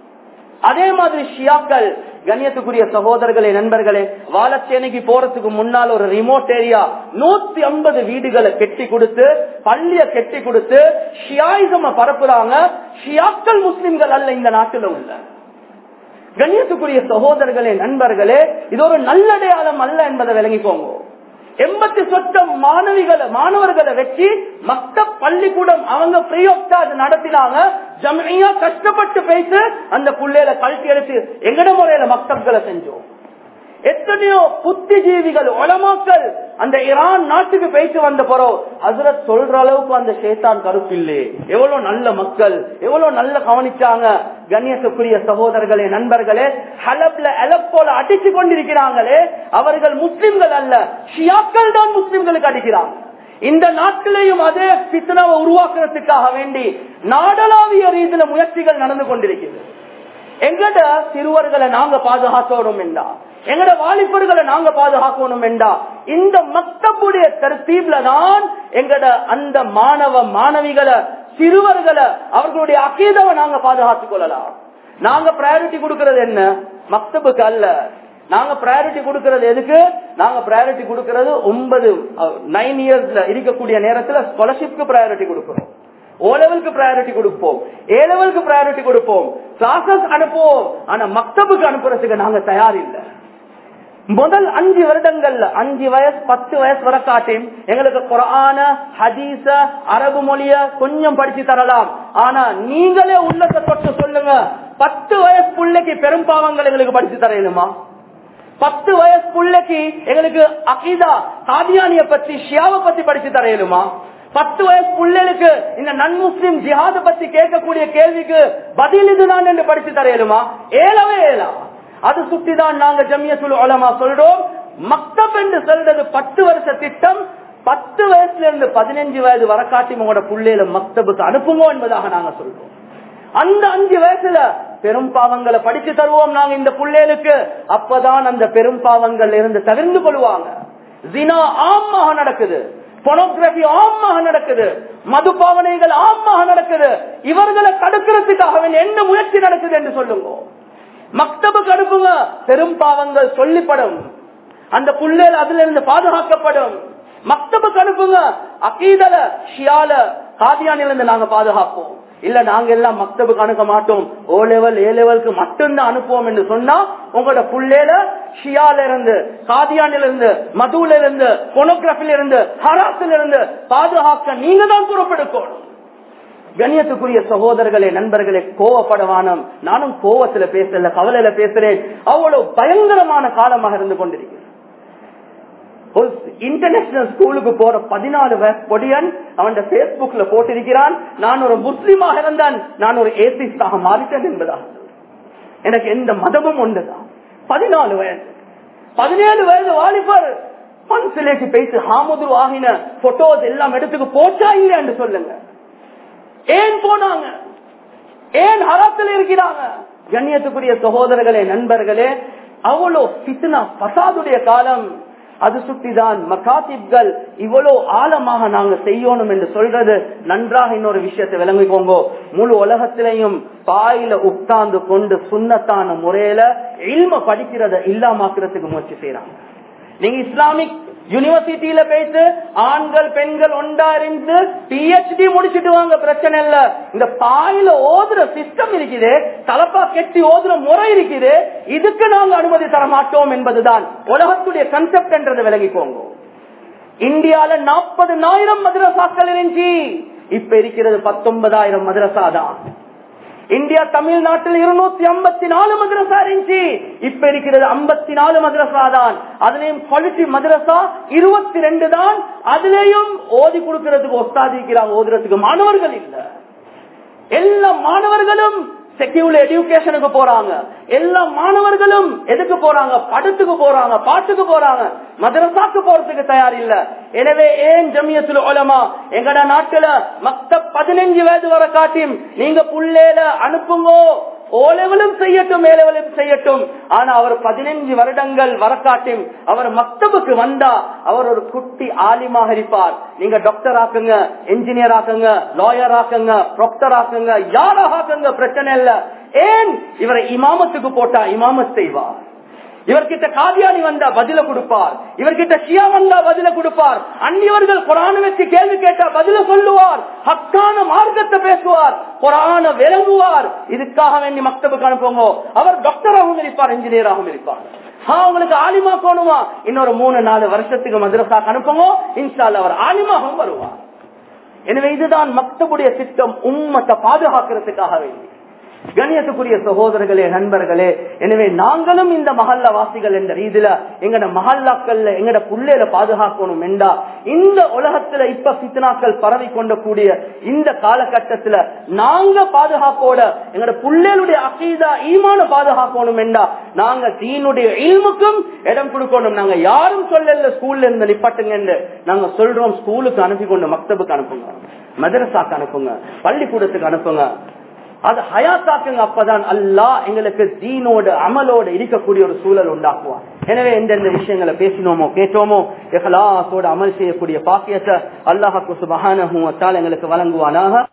அதே மாதிரி ஷியாக்கள் கண்ணியத்துக்குரிய சகோதரர்களே நண்பர்களே வாழச்சேனைக்கு போறதுக்கு முன்னால் ஒரு ரிமோட் ஏரியா நூத்தி ஐம்பது வீடுகளை கெட்டி கொடுத்து பள்ளிய கெட்டி கொடுத்து ஷியாயிசம பரப்புறாங்க ஷியாக்கள் முஸ்லிம்கள் அல்ல இந்த நாட்டுல உள்ள கண்ணியத்துக்குரிய சகோதரர்களே நண்பர்களே இது ஒரு நல்லடையாளம் அல்ல என்பதை விளங்கிக்கோங்க எண்பத்தி சொச்சம் மாணவிகளை மாணவர்களை வச்சு மத்த பள்ளிக்கூடம் அவங்க ஃப்ரீ ஆஃப் சார்ஜ் நடத்தினாங்க ஜமையா கஷ்டப்பட்டு பேசு அந்த புள்ளையில கழட்டி எடுத்து எங்கட முறையில மக்தப்களை செஞ்சோம் எத்தனையோ புத்திஜீவிகள் உலமாக்கள் அந்த ஈரான் நாட்டுக்கு பேசி வந்த போறோம் அதுல சொல்ற அளவுக்கு அந்த சேத்தான் கருப்பில்லே எவ்வளவு நல்ல மக்கள் எவ்வளவு நல்ல கவனிச்சாங்க கண்ணியத்துக்குரிய சகோதரர்களே நண்பர்களே ஹலப்ல எலப்போல அடிச்சு கொண்டிருக்கிறாங்களே அவர்கள் முஸ்லிம்கள் அல்ல ஷியாக்கள் தான் முஸ்லிம்களுக்கு அடிக்கிறாங்க இந்த நாட்டிலேயும் அதே பித்தனாவை உருவாக்குறதுக்காக வேண்டி நாடளாவிய ரீதியில முயற்சிகள் நடந்து கொண்டிருக்கிறது எங்கட சிறுவர்களை நாங்க பாதுகாக்கணும் என்றா எங்கட வாலிபர்களை நாங்க பாதுகாக்கணும் என்றா இந்த மக்தப்புடைய தர்த்தீப்ல தான் எங்கட அந்த மாணவ மாணவிகளை சிறுவர்களை அவர்களுடைய அகீதவை நாங்க பாதுகாத்துக் கொள்ளலாம் நாங்க ப்ரையாரிட்டி கொடுக்கறது என்ன மக்தபுக்கு அல்ல நாங்க ப்ரையாரிட்டி கொடுக்கறது எதுக்கு நாங்க ப்ரையாரிட்டி கொடுக்கறது ஒன்பது நைன் இயர்ஸ்ல இருக்கக்கூடிய நேரத்துல ஸ்காலர்ஷிப்க்கு ப்ரையாரிட்டி கொடுக்கிறோம் ஓ லெவலுக்கு ப்ரையாரிட்டி கொடுப்போம் ஏ லெவலுக்கு ப்ரையாரிட்டி கொடுப்போம் கிளாஸஸ் அனுப்புவோம் ஆனா மக்தபுக்கு அனுப்புறதுக்கு நாங்க தயார் இல்லை முதல் அஞ்சு வருடங்கள்ல அஞ்சு வயசு பத்து வயசு வர காட்டும் எங்களுக்கு குரான ஹதீச அரபு மொழிய கொஞ்சம் படிச்சு தரலாம் ஆனா நீங்களே உள்ளத்தை தொட்டு சொல்லுங்க பத்து வயசு பிள்ளைக்கு பெரும் பாவங்கள் எங்களுக்கு படிச்சு தரணுமா பத்து வயசு பிள்ளைக்கு எங்களுக்கு அகிதா காதியானிய பத்தி ஷியாவை பத்தி படிச்சு தரையலுமா பத்து வயசு பிள்ளைகளுக்கு இந்த நன் முஸ்லிம் ஜிஹாத பத்தி கேட்கக்கூடிய கேள்விக்கு பதில் இதுதான் என்று படிச்சு தரையலுமா ஏலவே ஏலா அது சுட்டிதான் நாங்க ஜமியத்துல் உலமா சொல்றோம் மக்தப் என்று சொல்றது பத்து வருஷ திட்டம் பத்து வயசுல இருந்து பதினஞ்சு வயது வர காட்டி உங்களோட புள்ளையில மக்தபுக்கு அனுப்புங்க என்பதாக நாங்க சொல்றோம் அந்த அஞ்சு வயசுல பெரும் பாவங்களை படிச்சு தருவோம் நாங்க இந்த புள்ளைகளுக்கு அப்பதான் அந்த பெரும் பாவங்கள் இருந்து தவிர்ந்து கொள்வாங்க ஜினா ஆமாக நடக்குது பொனோகிராபி ஆமாக நடக்குது மது பாவனைகள் ஆமாக நடக்குது இவர்களை தடுக்கிறதுக்காக என்ன முயற்சி நடக்குது என்று சொல்லுங்க மக்தபுக்கு அனுப்புங்க பெரும் பாவங்கள் சொல்லிப்படும் அந்த புள்ளேல் அதுல இருந்து பாதுகாக்கப்படும் மக்தபுக்கு அனுப்புங்க அகீதல ஷியால காதியானில இருந்து நாங்க பாதுகாப்போம் இல்ல நாங்க எல்லாம் மக்தபுக்கு அனுப்ப மாட்டோம் ஓ லெவல் ஏ லெவலுக்கு மட்டும்தான் அனுப்புவோம் என்று சொன்னா உங்களோட புள்ளேல ஷியால இருந்து காதியானில இருந்து மதுல இருந்து பொனோகிராபில இருந்து ஹராசில இருந்து பாதுகாக்க நீங்க தான் பொறுப்பெடுக்கணும் கண்ணியத்துக்குரிய சகோதரர்களே நண்பர்களே கோவப்படவானம் நானும் கோவத்துல பேசல கவலையில பேசுறேன் அவ்வளவு பயங்கரமான காலமாக இருந்து கொண்டிருக்கிறேன் ஒரு இன்டர்நேஷனல் ஸ்கூலுக்கு போற பதினாலு வயசு பொடியன் அவன் பேஸ்புக்ல போட்டிருக்கிறான் நான் ஒரு முஸ்லீமாக இருந்தான் நான் ஒரு ஏசிஸ்டாக மாறிட்டேன் என்பதாக எனக்கு எந்த மதமும் ஒன்றுதான் பதினாலு வயசு பதினேழு வயது வாலிபர் பன்சிலேக்கு பேசி ஹாமுது ஆகின போட்டோஸ் எல்லாம் எடுத்துக்கு போச்சா இல்லையா என்று சொல்லுங்க ஏன் போனாங்க ஏன் ஹராத்தில் இருக்கிறாங்க கண்ணியத்துக்குரிய சகோதரர்களே நண்பர்களே அவ்வளோ சித்னா பசாதுடைய காலம் அது சுட்டிதான் மகாத்திப்கள் இவ்வளவு ஆழமாக நாங்க செய்யணும் என்று சொல்றது நன்றாக இன்னொரு விஷயத்தை விளங்கிக்கோங்க முழு உலகத்திலையும் பாயில உட்கார்ந்து கொண்டு சுண்ணத்தான முறையில இல்ம படிக்கிறத இல்லாமக்கிறதுக்கு முயற்சி செய்யறாங்க நீங்க இஸ்லாமிக் யூனிவர்சிட்டியில போயிட்டு ஆண்கள் பெண்கள் ஒன்றா இருந்து பிஹெச்டி முடிச்சுட்டு வாங்க பிரச்சனை இல்ல இந்த பாயில ஓதுற சிஸ்டம் இருக்குது தலப்பா கெட்டி ஓதுற முறை இருக்குது இதுக்கு நாங்க அனுமதி தர மாட்டோம் என்பதுதான் உலகத்துடைய கன்செப்ட் என்றதை விலகிக்கோங்க இந்தியால நாற்பதுனாயிரம் மதுரசாக்கள் இருந்துச்சு இப்ப இருக்கிறது பத்தொன்பதாயிரம் மதுரசா தான் இந்தியா தமிழ்நாட்டில் இருநூத்தி ஐம்பத்தி நாலு மதரசா இருந்துச்சு இப்ப இருக்கிறது ஐம்பத்தி நாலு மதரசா தான் அதுலயும் குவாலிட்டி மதரசா இருபத்தி ரெண்டு தான் அதுலயும் ஓதி கொடுக்கறதுக்கு ஒஸ்தாதிக்கிறாங்க ஓதுறதுக்கு மாணவர்கள் இல்ல எல்லா மாணவர்களும் செக்யூர் எஜுகேஷனுக்கு போறாங்க எல்லா மாணவர்களும் எதுக்கு போறாங்க படத்துக்கு போறாங்க பாட்டுக்கு போறாங்க மதரசாக்கு போறதுக்கு தயார் இல்ல எனவே ஏன் ஜமியத்துல உலமா எங்கட நாட்டுல மத்த பதினஞ்சு வயது வர காட்டியும் நீங்க புள்ளேல அனுப்புங்கோ ஓலெவலும் செய்யட்டும் மேலெவலும் செய்யட்டும் ஆனா அவர் பதினஞ்சு வருடங்கள் வரக்காட்டும் அவர் மக்தபுக்கு வந்தா அவர் ஒரு குட்டி ஆலிமாக இருப்பார் நீங்க டாக்டர் ஆக்குங்க என்ஜினியர் ஆக்குங்க லாயர் ஆக்குங்க ப்ரொக்டர் ஆக்குங்க யாராக ஆக்குங்க பிரச்சனை இல்ல ஏன் இவரை இமாமத்துக்கு போட்டா இமாமத் செய்வார் இவர்கிட்ட காதியானி வந்தா பதில கொடுப்பார் இவர்கிட்ட ஷியா வந்தா பதில கொடுப்பார் அந்நியவர்கள் குரான வச்சு கேள்வி கேட்டா பதில சொல்லுவார் ஹக்கான மார்க்கத்தை பேசுவார் குரான விளங்குவார் இதுக்காக வேண்டி மக்தபுக்கு அனுப்புங்க அவர் டாக்டராகவும் இருப்பார் இன்ஜினியராகவும் இருப்பார் உங்களுக்கு ஆலிமா போகணுமா இன்னொரு மூணு நாலு வருஷத்துக்கு மதுரசாக்கு அனுப்புங்க இன்ஷால் அவர் ஆலிமாகவும் வருவார் எனவே இதுதான் மக்தபுடைய திட்டம் உண்மத்தை பாதுகாக்கிறதுக்காக வேண்டி கணியத்துக்குரிய சகோதரர்களே நண்பர்களே எனவே நாங்களும் இந்த மஹல்ல வாசிகள் என்ற ரீதியில எங்கட மஹல்லாக்கள்ல எங்கட புள்ளையில பாதுகாக்கணும் என்றா இந்த உலகத்துல இப்ப சித்தனாக்கள் பரவி கொண்ட கூடிய இந்த காலகட்டத்துல நாங்க பாதுகாப்போட எங்கட புள்ளைகளுடைய அகீதா ஈமான பாதுகாக்கணும் என்றா நாங்க தீனுடைய இல்முக்கும் இடம் கொடுக்கணும் நாங்க யாரும் சொல்லல ஸ்கூல்ல இருந்து நிப்பாட்டுங்க என்று நாங்க சொல்றோம் ஸ்கூலுக்கு அனுப்பி கொண்டு மக்தபுக்கு அனுப்புங்க மதரசாக்கு அனுப்புங்க பள்ளிக்கூடத்துக்கு அனுப்புங்க அது ஹயாத்தாக்குங்க அப்பதான் அல்லா எங்களுக்கு தீனோடு அமலோடு இருக்கக்கூடிய ஒரு சூழல் உண்டாக்குவார் எனவே எந்தெந்த விஷயங்களை பேசினோமோ கேட்டோமோ எகலாசோடு அமல் செய்யக்கூடிய பாக்கியத்தை அல்லாஹாக்கு சுபகான எங்களுக்கு வழங்குவானாக